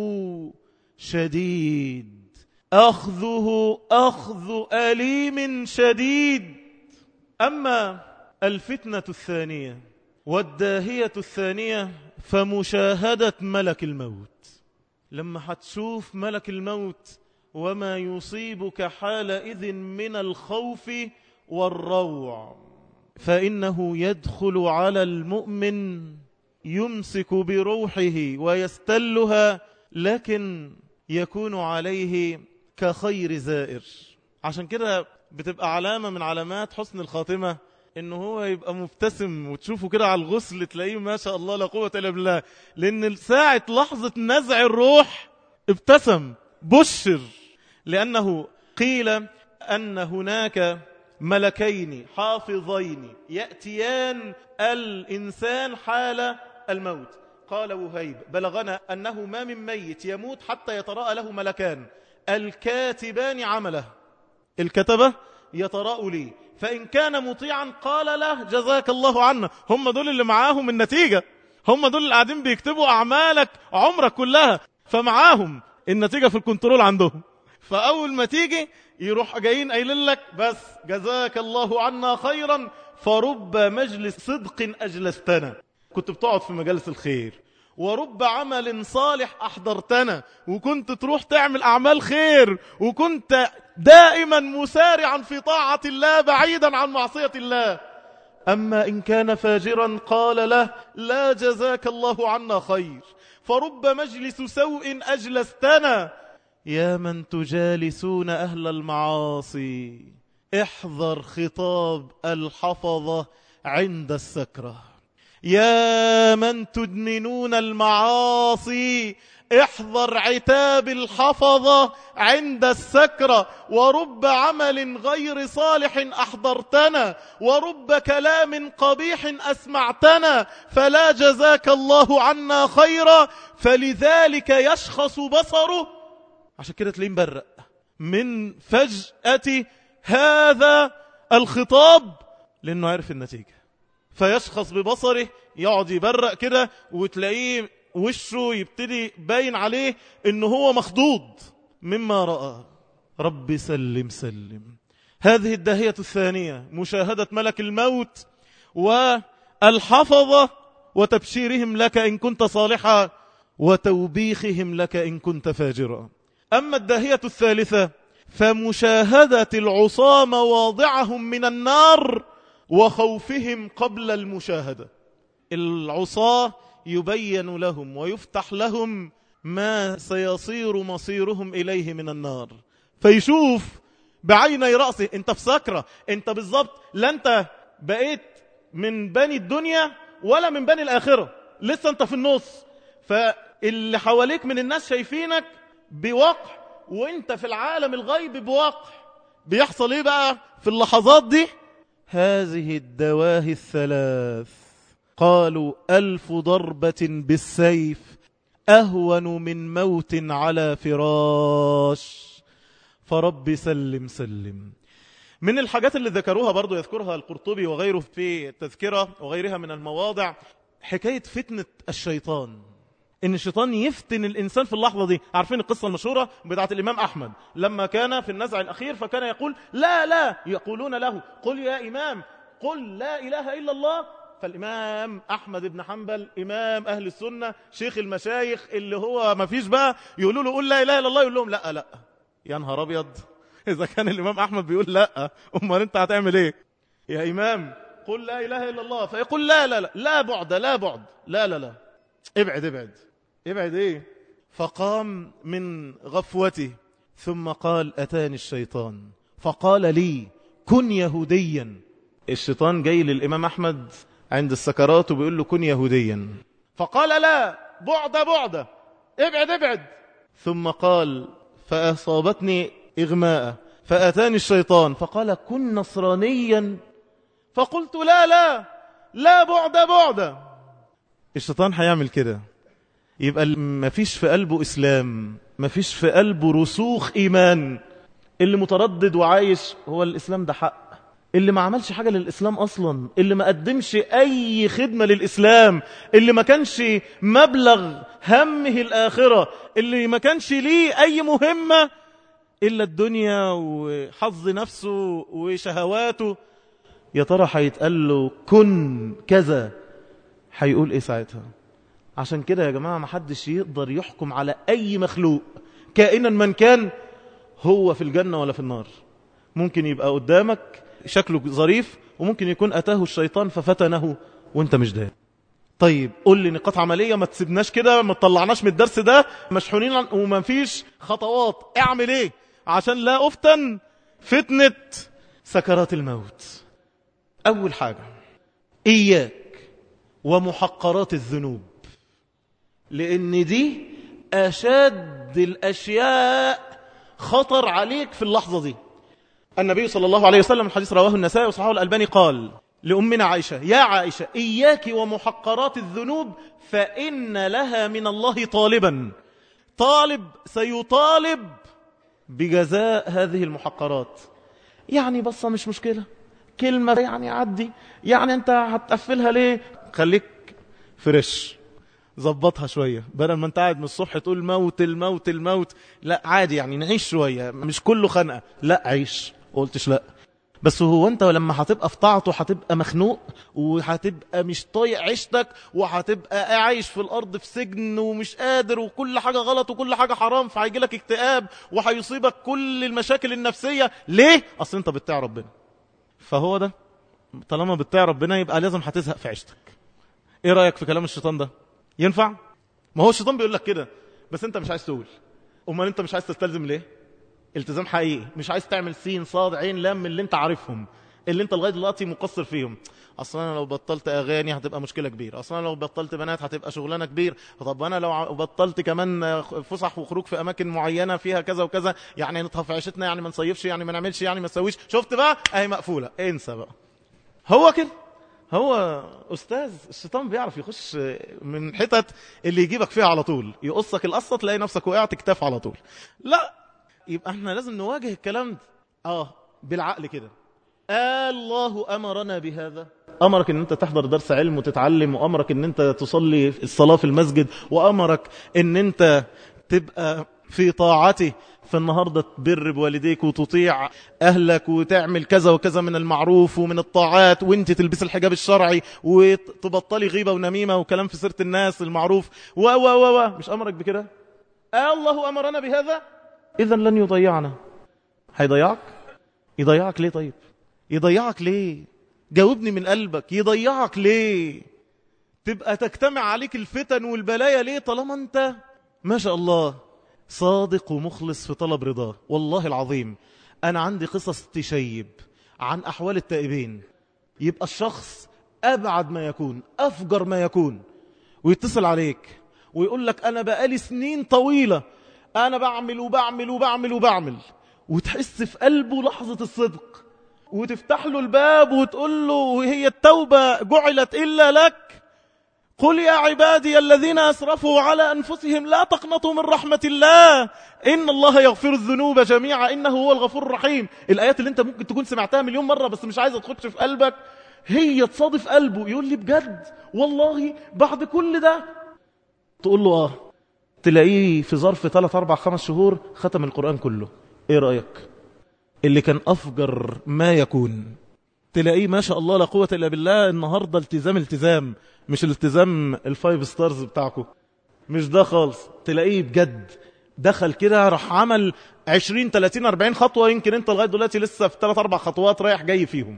شديد أخذه أخذ أليم شديد أما الفتنة الثانية والداهية الثانية فمشاهدة ملك الموت لما هتشوف ملك الموت وما يصيبك حالئذ من الخوف والروع فإنه يدخل على المؤمن يمسك بروحه ويستلها لكن يكون عليه كخير زائر عشان كده بتبقى علامة من علامات حسن الخاتمة انه هو يبقى مبتسم وتشوفه كده على الغسل تلاقيه ما شاء الله لا قوة الا بالله لان ساعة لحظة نزع الروح ابتسم بشر لانه قيل ان هناك ملكين حافظين يأتيان الإنسان حال الموت قال وهيب بلغنا أنه ما من ميت يموت حتى يتراءى له ملكان الكاتبان عمله الكتبة يتراءوا لي فإن كان مطيعا قال له جزاك الله عنا هم دول اللي معاهم النتيجة هم دول اللي قاعدين بيكتبوا أعمالك عمرك كلها فمعاهم النتيجة في الكنترول عندهم فأول ما تيجي يروح جايين قايلين لك بس جزاك الله عنا خيرا فرب مجلس صدق أجلستنا كنت بتقعد في مجالس الخير ورب عمل صالح أحضرتنا وكنت تروح تعمل أعمال خير وكنت دائما مسارعا في طاعة الله بعيدا عن معصية الله أما إن كان فاجرا قال له لا جزاك الله عنا خير فرب مجلس سوء أجلستنا يا من تجالسون أهل المعاصي احذر خطاب الحفظة عند السكرة يا من تدمنون المعاصي احذر عتاب الحفظة عند السكرة ورب عمل غير صالح أحضرتنا ورب كلام قبيح أسمعتنا فلا جزاك الله عنا خيرا فلذلك يشخص بصره عشان كده تلاقيه مبرق من فجأة هذا الخطاب لأنه عرف النتيجة فيشخص ببصره يقعد يبرق كده وتلاقيه وشه يبتدي باين عليه انه هو مخضوض مما رأى رب سلم سلم هذه الداهية الثانية مشاهدة ملك الموت والحفظة وتبشيرهم لك إن كنت صالحا وتوبيخهم لك إن كنت فاجرا أما الداهية الثالثة فمشاهدة العصاة مواضعهم من النار وخوفهم قبل المشاهدة العصاة يبين لهم ويفتح لهم ما سيصير مصيرهم إليه من النار فيشوف بعيني رأسه انت في سكرة انت بالضبط لا انت بقيت من بني الدنيا ولا من بني الآخرة لسه انت في النص فاللي حواليك من الناس شايفينك بوقع وانت في العالم الغيب بوقع بيحصل ايه بقى في اللحظات دي هذه الدواهي الثلاث قالوا ألف ضربة بالسيف أهون من موت على فراش فرب سلم سلم من الحاجات اللي ذكروها برضو يذكرها القرطبي وغيره في التذكرة وغيرها من المواضع حكاية فتنة الشيطان ان الشيطان يفتن الانسان في اللحظه دي عارفين القصه المشهوره بتاعه الامام احمد لما كان في النزع الاخير فكان يقول لا لا يقولون له قل يا امام قل لا اله الا الله فالامام احمد بن حنبل امام اهل السنه شيخ المشايخ اللي هو ما فيش بقى يقولوا له قل لا اله الا الله يقول لهم لا لا يا نهار ابيض اذا كان الامام احمد بيقول لا امال انت هتعمل ايه يا امام قل لا اله الا الله فيقول لا لا لا لا بعد لا بعد لا لا لا ابعد ابعد ابعد ايه فقام من غفوته ثم قال أتاني الشيطان فقال لي كن يهوديا الشيطان جاي للإمام أحمد عند السكرات وبيقول له كن يهوديا فقال لا بعد بعد ابعد ابعد ثم قال فأصابتني إغماء فأتاني الشيطان فقال كن نصرانيا فقلت لا لا لا بعد بعد الشيطان هيعمل كده يبقى ما فيش في قلبه إسلام ما فيش في قلبه رسوخ إيمان اللي متردد وعايش هو الإسلام ده حق اللي ما عملش حاجة للإسلام أصلا اللي ما قدمش أي خدمة للإسلام اللي ما كانش مبلغ همه الآخرة اللي ما كانش ليه أي مهمة إلا الدنيا وحظ نفسه وشهواته يا ترى هيتقال له كن كذا هيقول إيه ساعتها عشان كده يا جماعة ما حدش يقدر يحكم على أي مخلوق كائنا من كان هو في الجنة ولا في النار ممكن يبقى قدامك شكله ظريف وممكن يكون أتاه الشيطان ففتنه وانت مش داري طيب قول لي نقاط عملية ما تسيبناش كده ما تطلعناش من الدرس ده مشحونين وما فيش خطوات اعمل ايه عشان لا افتن فتنة سكرات الموت اول حاجة اياك ومحقرات الذنوب لان دي اشد الاشياء خطر عليك في اللحظة دي النبي صلى الله عليه وسلم الحديث رواه النسائي وصححه الألباني قال لأمنا عائشة يا عائشة إياك ومحقرات الذنوب فإن لها من الله طالبا طالب سيطالب بجزاء هذه المحقرات يعني بصة مش مشكلة كلمة يعني عدي يعني أنت هتقفلها ليه خليك فريش ظبطها شوية بدل ما انت قاعد من الصبح تقول موت الموت الموت لا عادي يعني نعيش شوية مش كله خنقة لا عيش قلتش لا بس هو انت لما هتبقى في طاعته هتبقى مخنوق وهتبقى مش طايق عيشتك وهتبقى عايش في الارض في سجن ومش قادر وكل حاجة غلط وكل حاجة حرام فهيجي لك اكتئاب وهيصيبك كل المشاكل النفسية ليه؟ اصل انت بتطيع ربنا فهو ده طالما بتطيع ربنا يبقى لازم هتزهق في عيشتك ايه رأيك في كلام الشيطان ده ينفع ما هو الشيطان بيقول لك كده بس انت مش عايز تقول امال انت مش عايز تستلزم ليه التزام حقيقي مش عايز تعمل سين صاد عين لام من اللي انت عارفهم اللي انت لغايه دلوقتي مقصر فيهم اصلا انا لو بطلت اغاني هتبقى مشكله كبيره اصلا لو بطلت بنات هتبقى شغلانه كبير طب انا لو بطلت كمان فسح وخروج في اماكن معينه فيها كذا وكذا يعني نطهى في عيشتنا يعني ما نصيفش يعني ما نعملش يعني ما نسويش شفت بقى اهي مقفوله انسى بقى هو كده هو أستاذ الشيطان بيعرف يخش من حتت اللي يجيبك فيها على طول يقصك القصة تلاقي نفسك وقعت كتاف على طول لا يبقى احنا لازم نواجه الكلام ده اه بالعقل كده الله أمرنا بهذا أمرك أن أنت تحضر درس علم وتتعلم وأمرك أن أنت تصلي الصلاة في المسجد وأمرك أن أنت تبقى في طاعته فالنهاردة تبر بوالديك وتطيع أهلك وتعمل كذا وكذا من المعروف ومن الطاعات وانت تلبس الحجاب الشرعي وتبطلي غيبة ونميمة وكلام في سيرة الناس المعروف و و و و مش أمرك بكده آه الله أمرنا بهذا إذا لن يضيعنا هيضيعك يضيعك ليه طيب يضيعك ليه جاوبني من قلبك يضيعك ليه تبقى تجتمع عليك الفتن والبلايا ليه طالما انت ما شاء الله صادق ومخلص في طلب رضاه والله العظيم أنا عندي قصص تشيب عن أحوال التائبين يبقى الشخص أبعد ما يكون أفجر ما يكون ويتصل عليك ويقول لك أنا بقالي سنين طويلة أنا بعمل وبعمل وبعمل وبعمل وتحس في قلبه لحظة الصدق وتفتح له الباب وتقول له هي التوبة جعلت إلا لك قل يا عبادي الذين أسرفوا على أنفسهم لا تقنطوا من رحمة الله إن الله يغفر الذنوب جميعا إنه هو الغفور الرحيم الآيات اللي أنت ممكن تكون سمعتها مليون مرة بس مش عايزة تخش في قلبك هي تصادف قلبه يقول لي بجد والله بعد كل ده تقول له آه تلاقيه في ظرف 3 4 5 شهور ختم القرآن كله إيه رأيك اللي كان أفجر ما يكون تلاقيه ما شاء الله لا قوة إلا بالله النهاردة التزام التزام مش الالتزام الفايف ستارز بتاعكم مش ده خالص تلاقيه بجد دخل كده راح عمل 20 30 40 خطوة يمكن انت لغاية دلوقتي لسه في 3 4 خطوات رايح جاي فيهم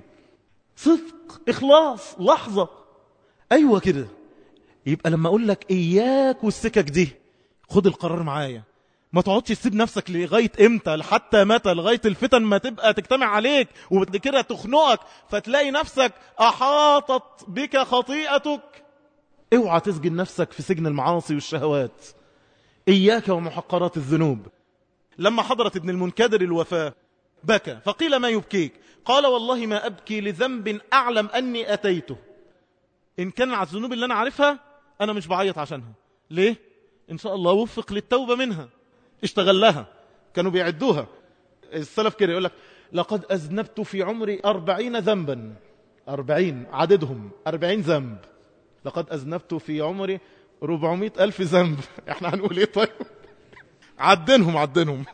صدق إخلاص لحظة أيوة كده يبقى لما أقول لك إياك والسكك دي خد القرار معايا ما تقعدش تسيب نفسك لغاية امتى لحتى متى لغاية الفتن ما تبقى تجتمع عليك وبعد كده تخنقك فتلاقي نفسك أحاطت بك خطيئتك اوعى تسجن نفسك في سجن المعاصي والشهوات إياك ومحقرات الذنوب لما حضرت ابن المنكدر الوفاة بكى فقيل ما يبكيك قال والله ما أبكي لذنب أعلم أني أتيته إن كان على الذنوب اللي أنا عارفها أنا مش بعيط عشانها ليه؟ إن شاء الله وفق للتوبة منها اشتغل لها كانوا بيعدوها السلف كده يقول لك لقد أذنبت في عمري أربعين ذنبا أربعين عددهم أربعين ذنب لقد أذنبت في عمري ربعمائة ألف ذنب احنا هنقول ايه طيب عدنهم عدنهم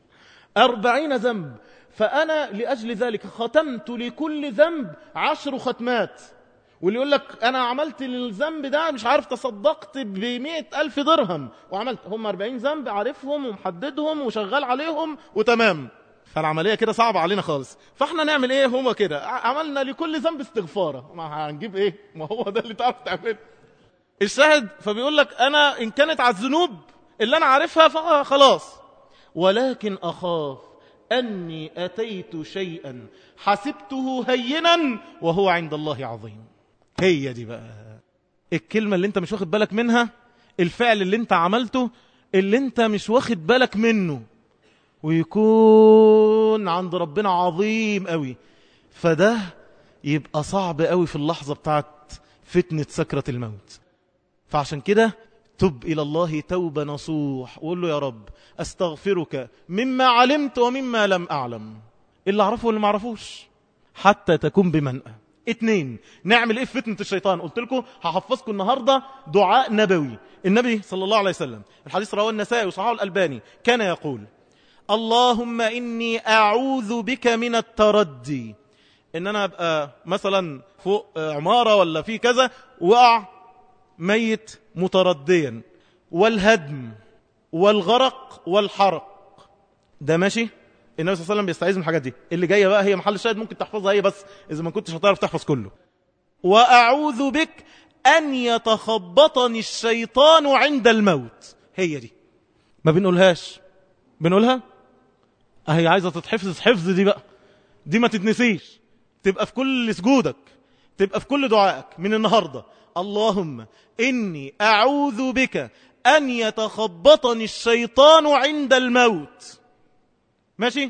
أربعين ذنب فأنا لأجل ذلك ختمت لكل ذنب عشر ختمات واللي يقول لك أنا عملت الذنب ده مش عارف تصدقت بمئة ألف درهم وعملت هم أربعين ذنب عارفهم ومحددهم وشغال عليهم وتمام فالعملية كده صعبة علينا خالص فاحنا نعمل ايه هو كده عملنا لكل ذنب استغفارة ما هنجيب ايه ما هو ده اللي تعرف تعمله الشاهد فبيقول لك انا ان كانت على الذنوب اللي انا عارفها فخلاص ولكن اخاف اني اتيت شيئا حسبته هينا وهو عند الله عظيم هي دي بقى الكلمة اللي انت مش واخد بالك منها الفعل اللي انت عملته اللي انت مش واخد بالك منه ويكون عند ربنا عظيم قوي فده يبقى صعب قوي في اللحظة بتاعت فتنة سكرة الموت فعشان كده تب إلى الله توبة نصوح وقول له يا رب أستغفرك مما علمت ومما لم أعلم اللي أعرفه واللي ما أعرفوش حتى تكون بمنأى اتنين نعمل ايه في فتنة الشيطان قلت لكم هحفظكم النهاردة دعاء نبوي النبي صلى الله عليه وسلم الحديث رواه النسائي وصححه الألباني كان يقول اللهم إني أعوذ بك من التردي إن أنا أبقى مثلا فوق عمارة ولا في كذا وقع ميت مترديا والهدم والغرق والحرق ده ماشي النبي صلى الله عليه وسلم بيستعيذ من الحاجات دي اللي جايه بقى هي محل الشاهد ممكن تحفظها هي بس اذا ما كنتش هتعرف تحفظ كله واعوذ بك ان يتخبطني الشيطان عند الموت هي دي ما بنقولهاش بنقولها اهي عايزه تتحفظ حفظ دي بقى دي ما تتنسيش تبقى في كل سجودك تبقى في كل دعائك من النهارده اللهم اني اعوذ بك ان يتخبطني الشيطان عند الموت ماشي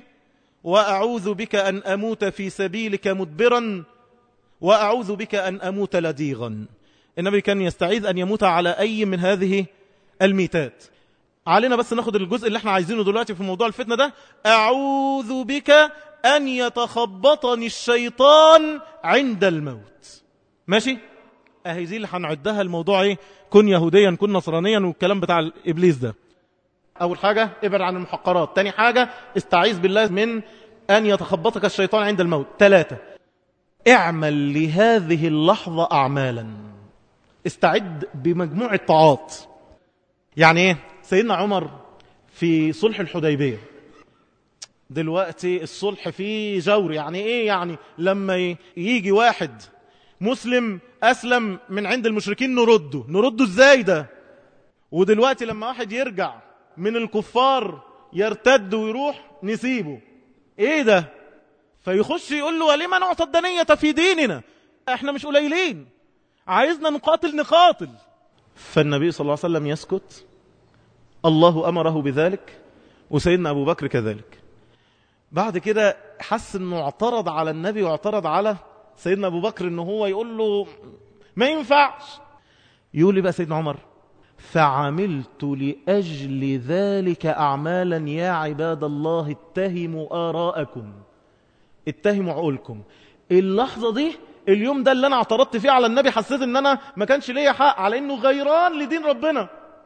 وأعوذ بك أن أموت في سبيلك مدبرا وأعوذ بك أن أموت لديغا النبي كان يستعيذ أن يموت على أي من هذه الميتات علينا بس ناخد الجزء اللي احنا عايزينه دلوقتي في موضوع الفتنة ده أعوذ بك أن يتخبطني الشيطان عند الموت ماشي اهي دي اللي هنعدها الموضوع ايه كن يهوديا كن نصرانيا والكلام بتاع الابليس ده أول حاجة ابعد عن المحقرات تاني حاجة استعيذ بالله من أن يتخبطك الشيطان عند الموت ثلاثة اعمل لهذه اللحظة أعمالا استعد بمجموعة طاعات يعني ايه سيدنا عمر في صلح الحديبية دلوقتي الصلح فيه جور يعني ايه يعني لما يجي واحد مسلم أسلم من عند المشركين نرده نرده ازاي ده ودلوقتي لما واحد يرجع من الكفار يرتد ويروح نسيبه ايه ده فيخش يقول له ولما نعطى الدنية في ديننا احنا مش قليلين عايزنا نقاتل نقاتل فالنبي صلى الله عليه وسلم يسكت الله أمره بذلك وسيدنا أبو بكر كذلك بعد كده حس انه اعترض على النبي واعترض على سيدنا أبو بكر انه هو يقول له ما ينفعش يقول لي بقى سيدنا عمر فعملت لأجل ذلك أعمالا يا عباد الله اتهموا آراءكم اتهموا عقولكم اللحظة دي اليوم ده اللي أنا اعترضت فيه على النبي حسيت ان أنا ما كانش ليا حق على أنه غيران لدين ربنا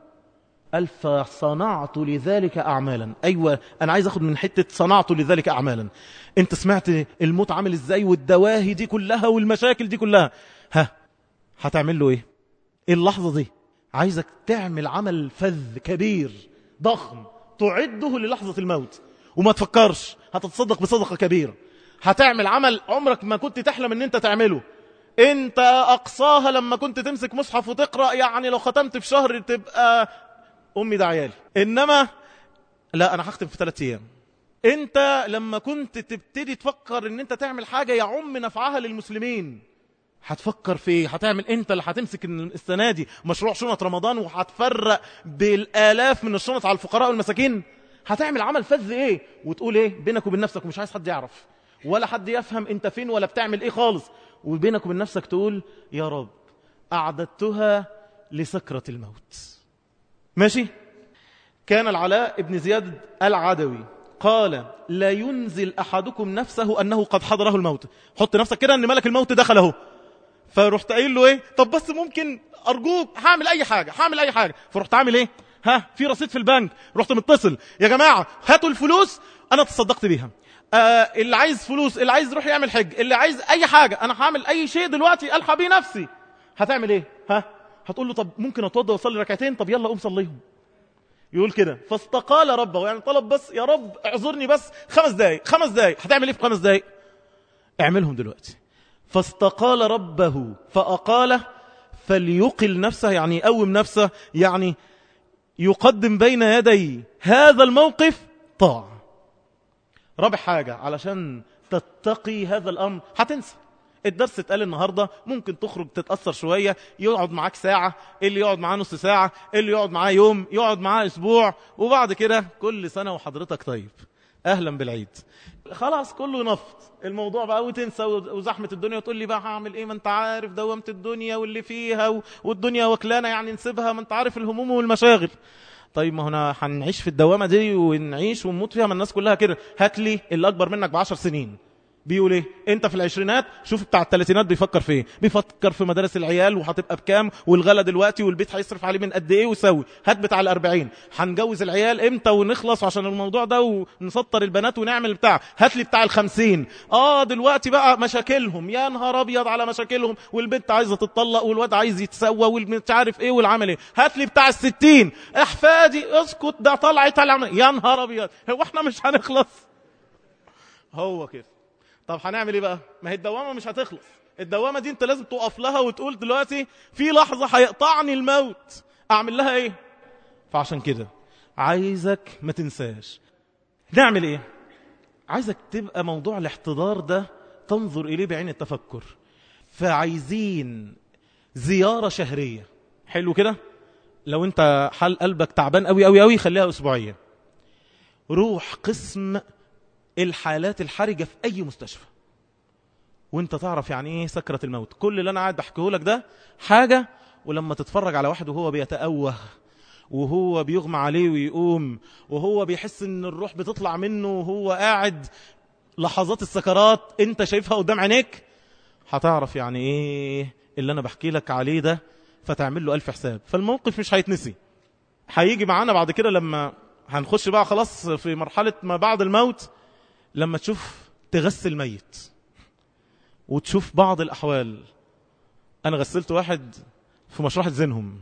قال فصنعت لذلك أعمالا أيوة أنا عايز أخد من حتة صنعت لذلك أعمالا أنت سمعت الموت عامل إزاي والدواهي دي كلها والمشاكل دي كلها ها هتعمل له إيه إيه اللحظة دي عايزك تعمل عمل فذ كبير ضخم تعده للحظة الموت وما تفكرش هتتصدق بصدقة كبيرة هتعمل عمل عمرك ما كنت تحلم ان انت تعمله انت اقصاها لما كنت تمسك مصحف وتقرأ يعني لو ختمت في شهر تبقى امي ده عيالي انما لا انا هختم في ثلاثة ايام انت لما كنت تبتدي تفكر ان انت تعمل حاجة يعم نفعها للمسلمين هتفكر في ايه هتعمل انت اللي هتمسك السنه دي مشروع شنط رمضان وهتفرق بالالاف من الشنط على الفقراء والمساكين هتعمل عمل فذ ايه وتقول ايه بينك وبين نفسك ومش عايز حد يعرف ولا حد يفهم انت فين ولا بتعمل ايه خالص وبينك وبين نفسك تقول يا رب اعددتها لسكره الموت ماشي كان العلاء ابن زياد العدوي قال لا ينزل احدكم نفسه انه قد حضره الموت حط نفسك كده ان ملك الموت دخل اهو فرحت قايل له ايه طب بس ممكن ارجوك هعمل اي حاجه هعمل اي حاجه فرحت عامل ايه ها في رصيد في البنك رحت متصل يا جماعه هاتوا الفلوس انا تصدقت بيها آه اللي عايز فلوس اللي عايز يروح يعمل حج اللي عايز اي حاجه انا هعمل اي شيء دلوقتي الحق بيه نفسي هتعمل ايه ها هتقول له طب ممكن اتوضى واصلي ركعتين طب يلا قوم صليهم يقول كده فاستقال ربه يعني طلب بس يا رب اعذرني بس خمس دقايق خمس دقايق هتعمل ايه في خمس دقايق اعملهم دلوقتي فاستقال ربه فأقاله فليقل نفسه يعني يقوم نفسه يعني يقدم بين يدي هذا الموقف طاعة رابع حاجة علشان تتقي هذا الأمر هتنسى الدرس اتقال النهاردة ممكن تخرج تتأثر شوية يقعد معاك ساعة اللي يقعد معاه نص ساعة اللي يقعد معاه يوم يقعد معاه أسبوع وبعد كده كل سنة وحضرتك طيب أهلا بالعيد خلاص كله نفط الموضوع بقى وتنسى وزحمة الدنيا وتقول لي بقى هعمل ايه ما انت عارف دوامة الدنيا واللي فيها والدنيا وكلانة يعني نسيبها ما انت عارف الهموم والمشاغل طيب ما هنا هنعيش في الدوامة دي ونعيش ونموت فيها ما الناس كلها كده هات لي اللي أكبر منك بعشر سنين بيقول ايه انت في العشرينات شوف بتاع الثلاثينات بيفكر في ايه بيفكر في مدارس العيال وهتبقى بكام والغلا دلوقتي والبيت هيصرف عليه من قد ايه ويسوي هات بتاع الأربعين هنجوز العيال امتى ونخلص عشان الموضوع ده ونسطر البنات ونعمل بتاع هات لي بتاع الخمسين اه دلوقتي بقى مشاكلهم يا نهار ابيض على مشاكلهم والبنت عايزه تتطلق والواد عايز يتسوى والمش عارف ايه والعمل ايه هات لي بتاع الستين احفادي اسكت ده طلعت يا نهار ابيض هو احنا مش هنخلص هو كده طب هنعمل ايه بقى ما هي الدوامه مش هتخلص الدوامه دي انت لازم تقف لها وتقول دلوقتي في لحظه هيقطعني الموت اعمل لها ايه فعشان كده عايزك ما تنساش نعمل ايه عايزك تبقى موضوع الاحتضار ده تنظر اليه بعين التفكر فعايزين زياره شهريه حلو كده لو انت حال قلبك تعبان قوي قوي قوي خليها اسبوعيه روح قسم الحالات الحرجة في أي مستشفى وانت تعرف يعني ايه سكرة الموت كل اللي انا قاعد بحكيه لك ده حاجة ولما تتفرج على واحد وهو بيتأوه وهو بيغمى عليه ويقوم وهو بيحس ان الروح بتطلع منه وهو قاعد لحظات السكرات انت شايفها قدام عينيك هتعرف يعني ايه اللي انا بحكي لك عليه ده فتعمل له ألف حساب فالموقف مش هيتنسي هيجي معانا بعد كده لما هنخش بقى خلاص في مرحلة ما بعد الموت لما تشوف تغسل ميت وتشوف بعض الأحوال أنا غسلت واحد في مشرحة زينهم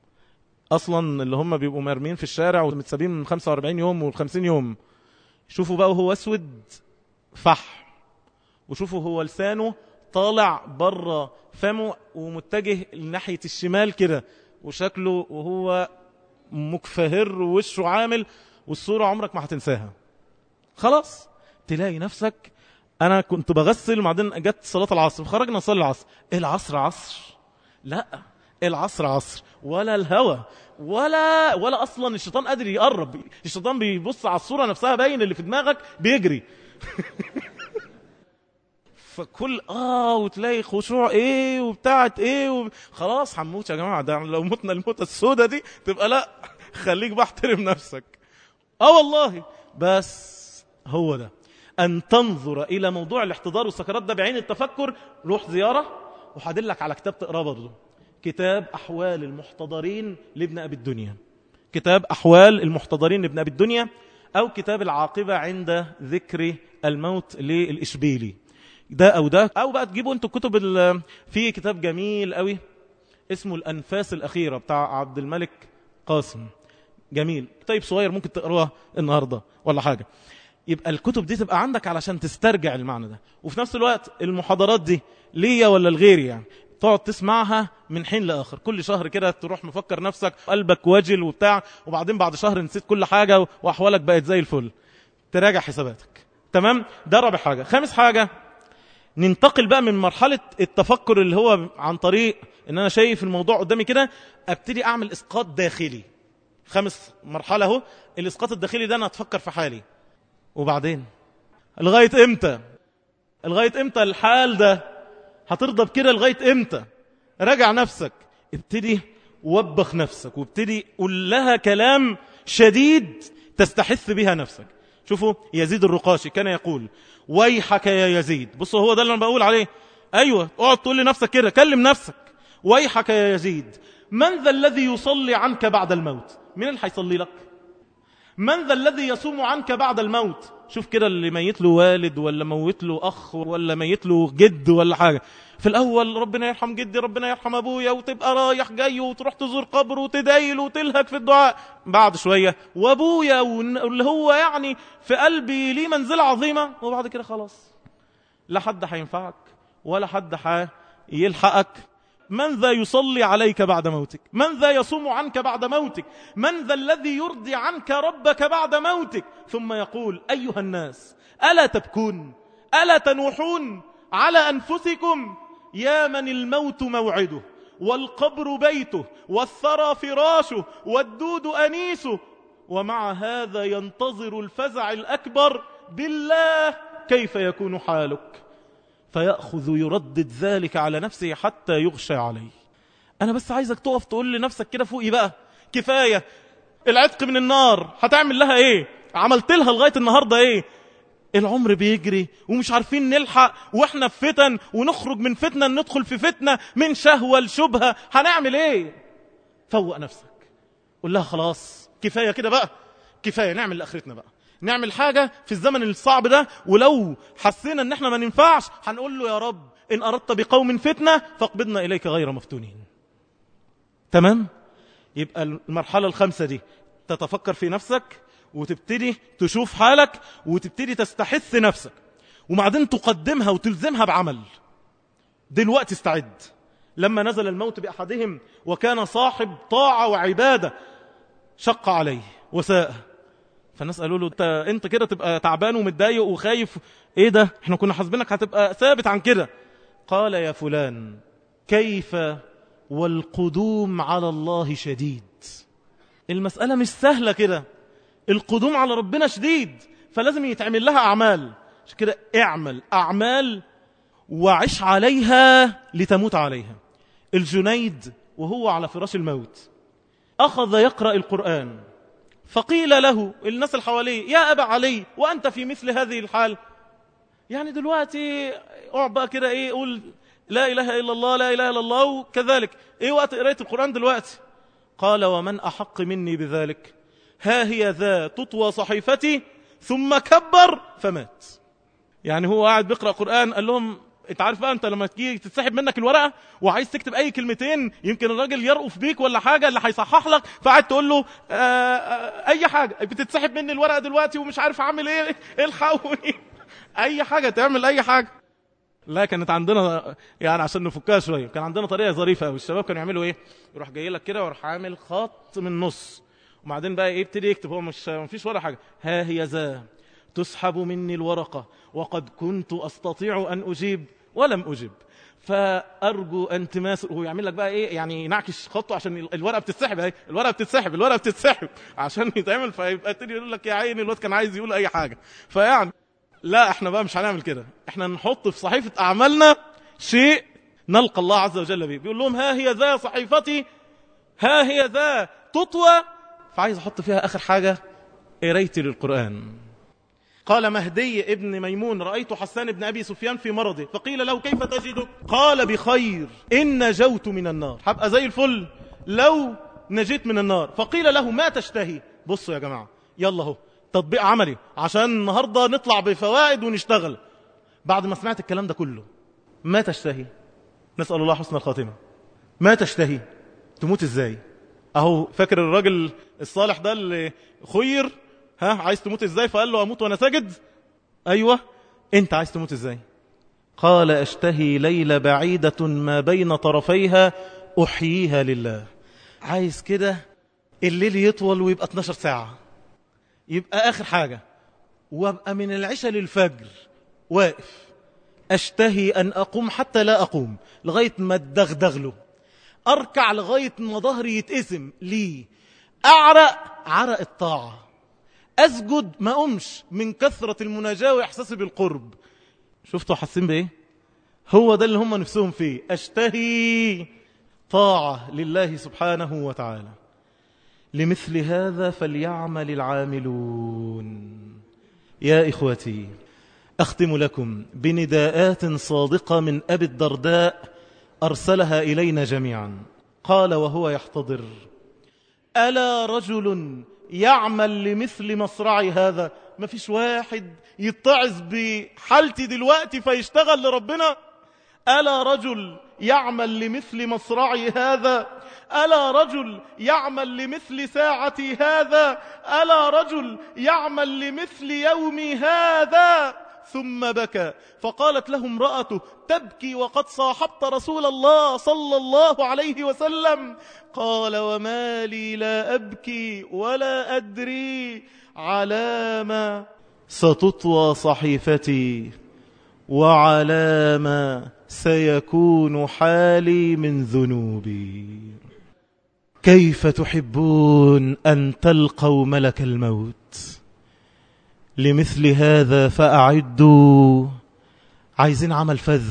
أصلا اللي هم بيبقوا مرمين في الشارع ومتسابين من 45 يوم و50 يوم شوفوا بقى وهو أسود فح وشوفوا هو لسانه طالع بره فمه ومتجه لناحية الشمال كده وشكله وهو مكفهر ووشه عامل والصورة عمرك ما هتنساها خلاص تلاقي نفسك انا كنت بغسل وبعدين جت صلاه العصر فخرجنا نصلي العصر العصر عصر لا العصر عصر ولا الهوى ولا ولا اصلا الشيطان قادر يقرب الشيطان بيبص على الصوره نفسها باين اللي في دماغك بيجري فكل اه وتلاقي خشوع ايه وبتاعت ايه و... خلاص هنموت يا جماعه ده لو متنا الموتة السوداء دي تبقى لا خليك بقى احترم نفسك اه والله بس هو ده أن تنظر إلى موضوع الاحتضار والسكرات ده بعين التفكر روح زيارة وحدلك على كتاب تقراه برضه كتاب أحوال المحتضرين لابن أبي الدنيا كتاب أحوال المحتضرين لابن أبي الدنيا أو كتاب العاقبة عند ذكر الموت للإشبيلي ده أو ده أو بقى تجيبوا أنتوا كتب في كتاب جميل قوي اسمه الأنفاس الأخيرة بتاع عبد الملك قاسم جميل كتاب صغير ممكن تقروه النهاردة ولا حاجة يبقى الكتب دي تبقى عندك علشان تسترجع المعنى ده وفي نفس الوقت المحاضرات دي ليا ولا لغيري يعني تقعد تسمعها من حين لآخر كل شهر كده تروح مفكر نفسك قلبك وجل وبتاع وبعدين بعد شهر نسيت كل حاجة وأحوالك بقت زي الفل تراجع حساباتك تمام ده رابع حاجة خامس حاجة ننتقل بقى من مرحلة التفكر اللي هو عن طريق ان انا شايف الموضوع قدامي كده ابتدي اعمل اسقاط داخلي خامس مرحلة اهو الاسقاط الداخلي ده انا اتفكر في حالي وبعدين لغاية امتى لغاية امتى الحال ده هترضى بكده لغاية امتى راجع نفسك ابتدي وبخ نفسك وابتدي قول لها كلام شديد تستحث بها نفسك شوفوا يزيد الرقاشي كان يقول ويحك يا يزيد بصوا هو ده اللي انا بقول عليه ايوه اقعد تقول لنفسك كده كلم نفسك ويحك يا يزيد من ذا الذي يصلي عنك بعد الموت مين اللي هيصلي لك من ذا الذي يصوم عنك بعد الموت شوف كده اللي ميت له والد ولا موت له أخ ولا ميت له جد ولا حاجة في الأول ربنا يرحم جدي ربنا يرحم أبويا وتبقى رايح جاي وتروح تزور قبر وتدعي له وتلهك في الدعاء بعد شوية وأبويا واللي هو يعني في قلبي ليه منزلة عظيمة وبعد كده خلاص لا حد هينفعك ولا حد هيلحقك من ذا يصلي عليك بعد موتك من ذا يصوم عنك بعد موتك من ذا الذي يرضي عنك ربك بعد موتك ثم يقول أيها الناس ألا تبكون ألا تنوحون على أنفسكم يا من الموت موعده والقبر بيته والثرى فراشه والدود أنيسه ومع هذا ينتظر الفزع الأكبر بالله كيف يكون حالك فيأخذ يردد ذلك على نفسه حتى يغشى عليه أنا بس عايزك تقف تقول لنفسك كده فوقي بقى كفاية العتق من النار هتعمل لها ايه عملت لها لغاية النهاردة ايه العمر بيجري ومش عارفين نلحق واحنا في فتن ونخرج من فتنة ندخل في فتنة من شهوة لشبهة هنعمل ايه فوق نفسك قول لها خلاص كفاية كده بقى كفاية نعمل لآخرتنا بقى نعمل حاجة في الزمن الصعب ده ولو حسينا ان احنا ما ننفعش هنقول له يا رب ان اردت بقوم فتنة فاقبضنا اليك غير مفتونين تمام يبقى المرحلة الخامسة دي تتفكر في نفسك وتبتدي تشوف حالك وتبتدي تستحث نفسك وبعدين تقدمها وتلزمها بعمل دلوقتي استعد لما نزل الموت بأحدهم وكان صاحب طاعة وعبادة شق عليه وساء فالناس قالوا له انت انت كده تبقى تعبان ومتضايق وخايف ايه ده احنا كنا حاسبينك هتبقى ثابت عن كده قال يا فلان كيف والقدوم على الله شديد المسألة مش سهلة كده القدوم على ربنا شديد فلازم يتعمل لها أعمال عشان كده اعمل أعمال وعش عليها لتموت عليها الجنيد وهو على فراش الموت أخذ يقرأ القرآن فقيل له الناس اللي حواليه يا أبا علي وأنت في مثل هذه الحال يعني دلوقتي اقعد بقى كده ايه قول لا إله إلا الله لا إله إلا الله وكذلك ايه وقت قراية القرآن دلوقتي قال ومن أحق مني بذلك ها هي ذا تطوى صحيفتي ثم كبر فمات يعني هو قاعد بيقرأ قرآن قال لهم انت عارف بقى انت لما تيجي تتسحب منك الورقه وعايز تكتب اي كلمتين يمكن الراجل يرقف بيك ولا حاجه اللي هيصحح لك فقعد تقول له آآ آآ اي حاجه بتتسحب مني الورقه دلوقتي ومش عارف اعمل ايه الحقوني اي حاجه تعمل اي حاجه لا كانت عندنا يعني عشان نفكها شويه كان عندنا طريقه ظريفه قوي الشباب كانوا يعملوا ايه يروح جاي لك كده ويروح عامل خط من النص وبعدين بقى ايه ابتدي يكتب هو مش مفيش ولا حاجه ها هي ذا تسحب مني الورقه وقد كنت استطيع ان اجيب ولم أجب فأرجو أن تماس هو يعمل لك بقى إيه يعني ينعكش خطه عشان الورقة بتتسحب اهي الورقة بتتسحب الورقة بتتسحب عشان يتعمل فيبقى تيجي يقول لك يا عيني الواد كان عايز يقول أي حاجة فيعني لا احنا بقى مش هنعمل كده احنا نحط في صحيفة أعمالنا شيء نلقى الله عز وجل به بيقول لهم ها هي ذا صحيفتي ها هي ذا تطوى فعايز أحط فيها آخر حاجة قريتي للقرآن قال مهدي ابن ميمون رأيت حسان بن أبي سفيان في مرضه فقيل له كيف تجدك قال بخير إن نجوت من النار هبقى زي الفل لو نجيت من النار فقيل له ما تشتهي بصوا يا جماعة يلا هو تطبيق عملي عشان النهاردة نطلع بفوائد ونشتغل بعد ما سمعت الكلام ده كله ما تشتهي نسأل الله حسن الخاتمة ما تشتهي تموت ازاي اهو فاكر الراجل الصالح ده اللي خير ها عايز تموت ازاي فقال له اموت وانا ساجد ايوه انت عايز تموت ازاي قال اشتهي ليلة بعيدة ما بين طرفيها احييها لله عايز كده الليل يطول ويبقى 12 ساعة يبقى اخر حاجة وابقى من العشاء للفجر واقف اشتهي ان اقوم حتى لا اقوم لغاية ما اتدغدغ له اركع لغاية ما ظهري يتقسم ليه اعرق عرق الطاعة أسجد ما أمش من كثرة المناجاة وإحساسي بالقرب شفتوا حاسين بإيه هو ده اللي هم نفسهم فيه أشتهي طاعة لله سبحانه وتعالى لمثل هذا فليعمل العاملون يا إخوتي أختم لكم بنداءات صادقة من أبي الدرداء أرسلها إلينا جميعا قال وهو يحتضر ألا رجل يعمل لمثل مصرعي هذا ما فيش واحد يتعظ بحالتي دلوقتي فيشتغل لربنا ألا رجل يعمل لمثل مصرعي هذا ألا رجل يعمل لمثل ساعتي هذا ألا رجل يعمل لمثل يومي هذا ثم بكى فقالت له امرأته تبكي وقد صاحبت رسول الله صلى الله عليه وسلم قال وما لي لا أبكي ولا أدري على ما ستطوى صحيفتي وعلى ما سيكون حالي من ذنوبي كيف تحبون أن تلقوا ملك الموت لمثل هذا فأعدوا عايزين عمل فذ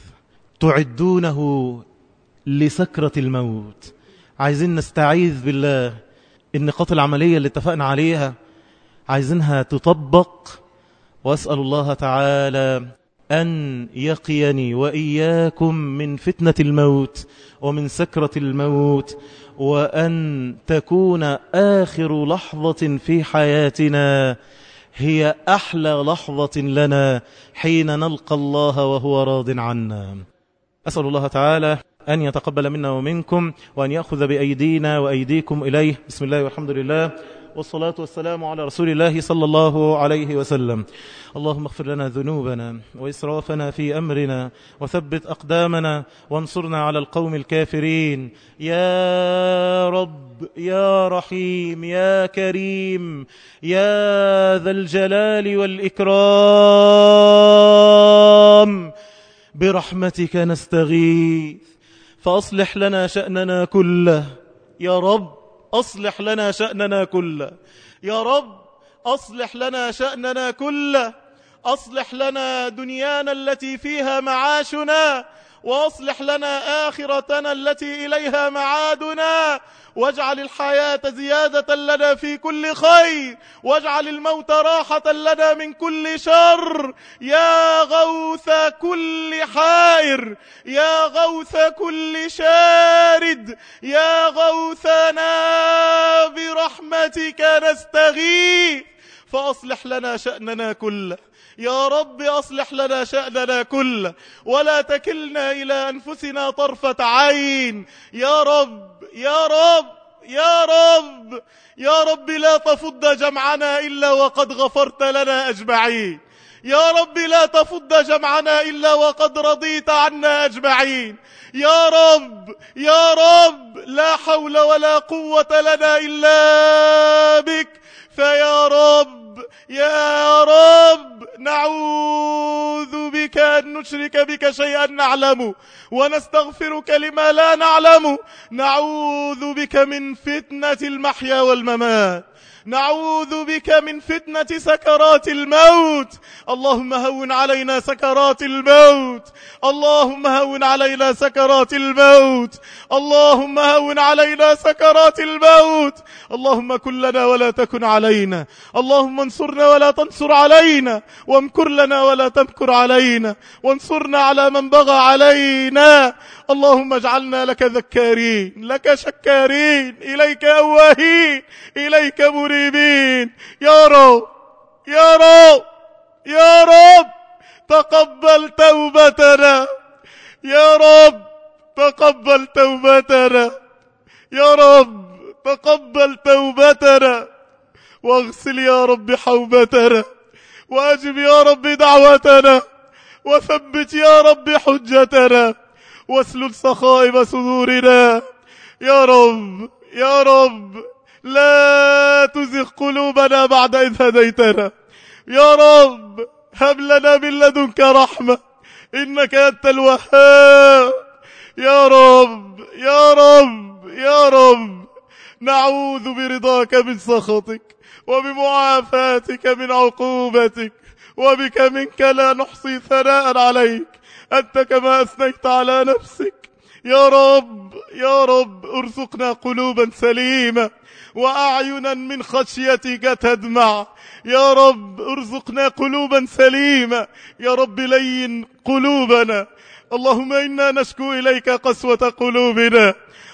تعدونه لسكرة الموت عايزين نستعيذ بالله النقاط العملية اللي اتفقنا عليها عايزينها تطبق وأسأل الله تعالى أن يقيني وإياكم من فتنة الموت ومن سكرة الموت وأن تكون آخر لحظة في حياتنا هي أحلى لحظة لنا حين نلقى الله وهو راض عنا أسأل الله تعالى أن يتقبل منا ومنكم وأن يأخذ بأيدينا وأيديكم إليه بسم الله والحمد لله والصلاة والسلام على رسول الله صلى الله عليه وسلم اللهم اغفر لنا ذنوبنا وإسرافنا في أمرنا وثبت أقدامنا وانصرنا على القوم الكافرين يا رب يا رحيم يا كريم يا ذا الجلال والإكرام برحمتك نستغيث فأصلح لنا شأننا كله يا رب أصلح لنا شأننا كله يا رب أصلح لنا شأننا كله أصلح لنا دنيانا التي فيها معاشنا وأصلح لنا آخرتنا التي إليها معادنا واجعل الحياة زيادة لنا في كل خير واجعل الموت راحة لنا من كل شر يا غوث كل حائر يا غوث كل شارد يا غوثنا برحمتك نستغيث فأصلح لنا شأننا كله يا رب أصلح لنا شأننا كله ولا تكلنا إلى أنفسنا طرفة عين يا رب يا رب يا رب يا رب لا تفض جمعنا إلا وقد غفرت لنا أجمعين يا رب لا تفض جمعنا إلا وقد رضيت عنا أجمعين يا رب يا رب لا حول ولا قوة لنا إلا بك فيا رب يا رب نعوذ بك أن نشرك بك شيئا نعلم ونستغفرك لما لا نعلم نعوذ بك من فتنة المحيا والممات نعوذ بك من فتنة سكرات الموت اللهم هون علينا سكرات الموت اللهم هون علينا سكرات الموت اللهم هون علينا سكرات الموت اللهم كن لنا ولا تكن علينا اللهم انصرنا ولا تنصر علينا وامكر لنا ولا تمكر علينا وانصرنا على من بغى علينا اللهم اجعلنا لك ذكارين لك شكارين إليك أواهين إليك مريبين يا رب يا رب يا رب تقبل توبتنا يا رب تقبل توبتنا يا رب تقبل توبتنا واغسل يا رب حوبتنا واجب يا رب دعوتنا وثبت يا رب حجتنا واسلل صخائب صدورنا يا رب يا رب لا تزغ قلوبنا بعد إذ هديتنا يا رب هب لنا من لدنك رحمة إنك أنت الوهاب يا رب يا رب يا رب نعوذ برضاك من سخطك وبمعافاتك من عقوبتك وبك منك لا نحصي ثناء عليك أنت كما أثنيت على نفسك يا رب يا رب ارزقنا قلوبا سليمة وأعينا من خشيتك تدمع يا رب ارزقنا قلوبا سليمة يا رب لين قلوبنا اللهم إنا نشكو إليك قسوة قلوبنا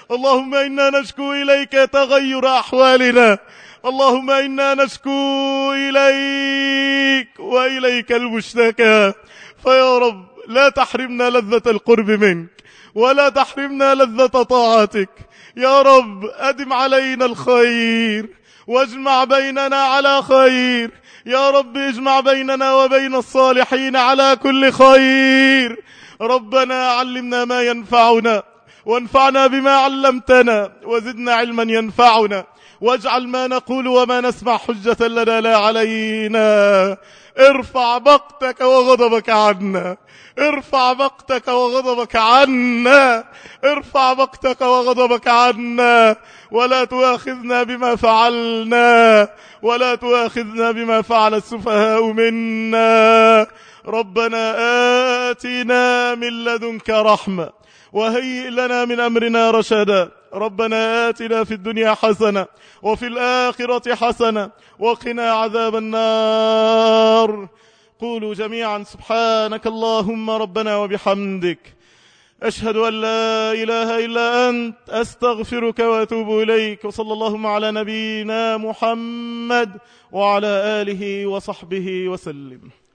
اللهم إنا نشكو إليك تغير أحوالنا اللهم إنا نشكو إليك وإليك المشتكى فيا رب لا تحرمنا لذة القرب منك ولا تحرمنا لذة طاعتك يا رب أدم علينا الخير واجمع بيننا على خير يا رب اجمع بيننا وبين الصالحين على كل خير ربنا علمنا ما ينفعنا وانفعنا بما علمتنا وزدنا علما ينفعنا واجعل ما نقول وما نسمع حجة لنا لا علينا ارفع بقتك وغضبك عنا ارفع بقتك وغضبك عنا ارفع بقتك وغضبك عنا ولا تؤاخذنا بما فعلنا ولا تؤاخذنا بما فعل السفهاء منا ربنا آتنا من لدنك رحمة وهيئ لنا من أمرنا رشدا ربنا آتنا في الدنيا حسنة وفي الآخرة حسنة وقنا عذاب النار قولوا جميعا سبحانك اللهم ربنا وبحمدك أشهد أن لا إله إلا أنت أستغفرك وأتوب إليك وصلى اللهم على نبينا محمد وعلى آله وصحبه وسلم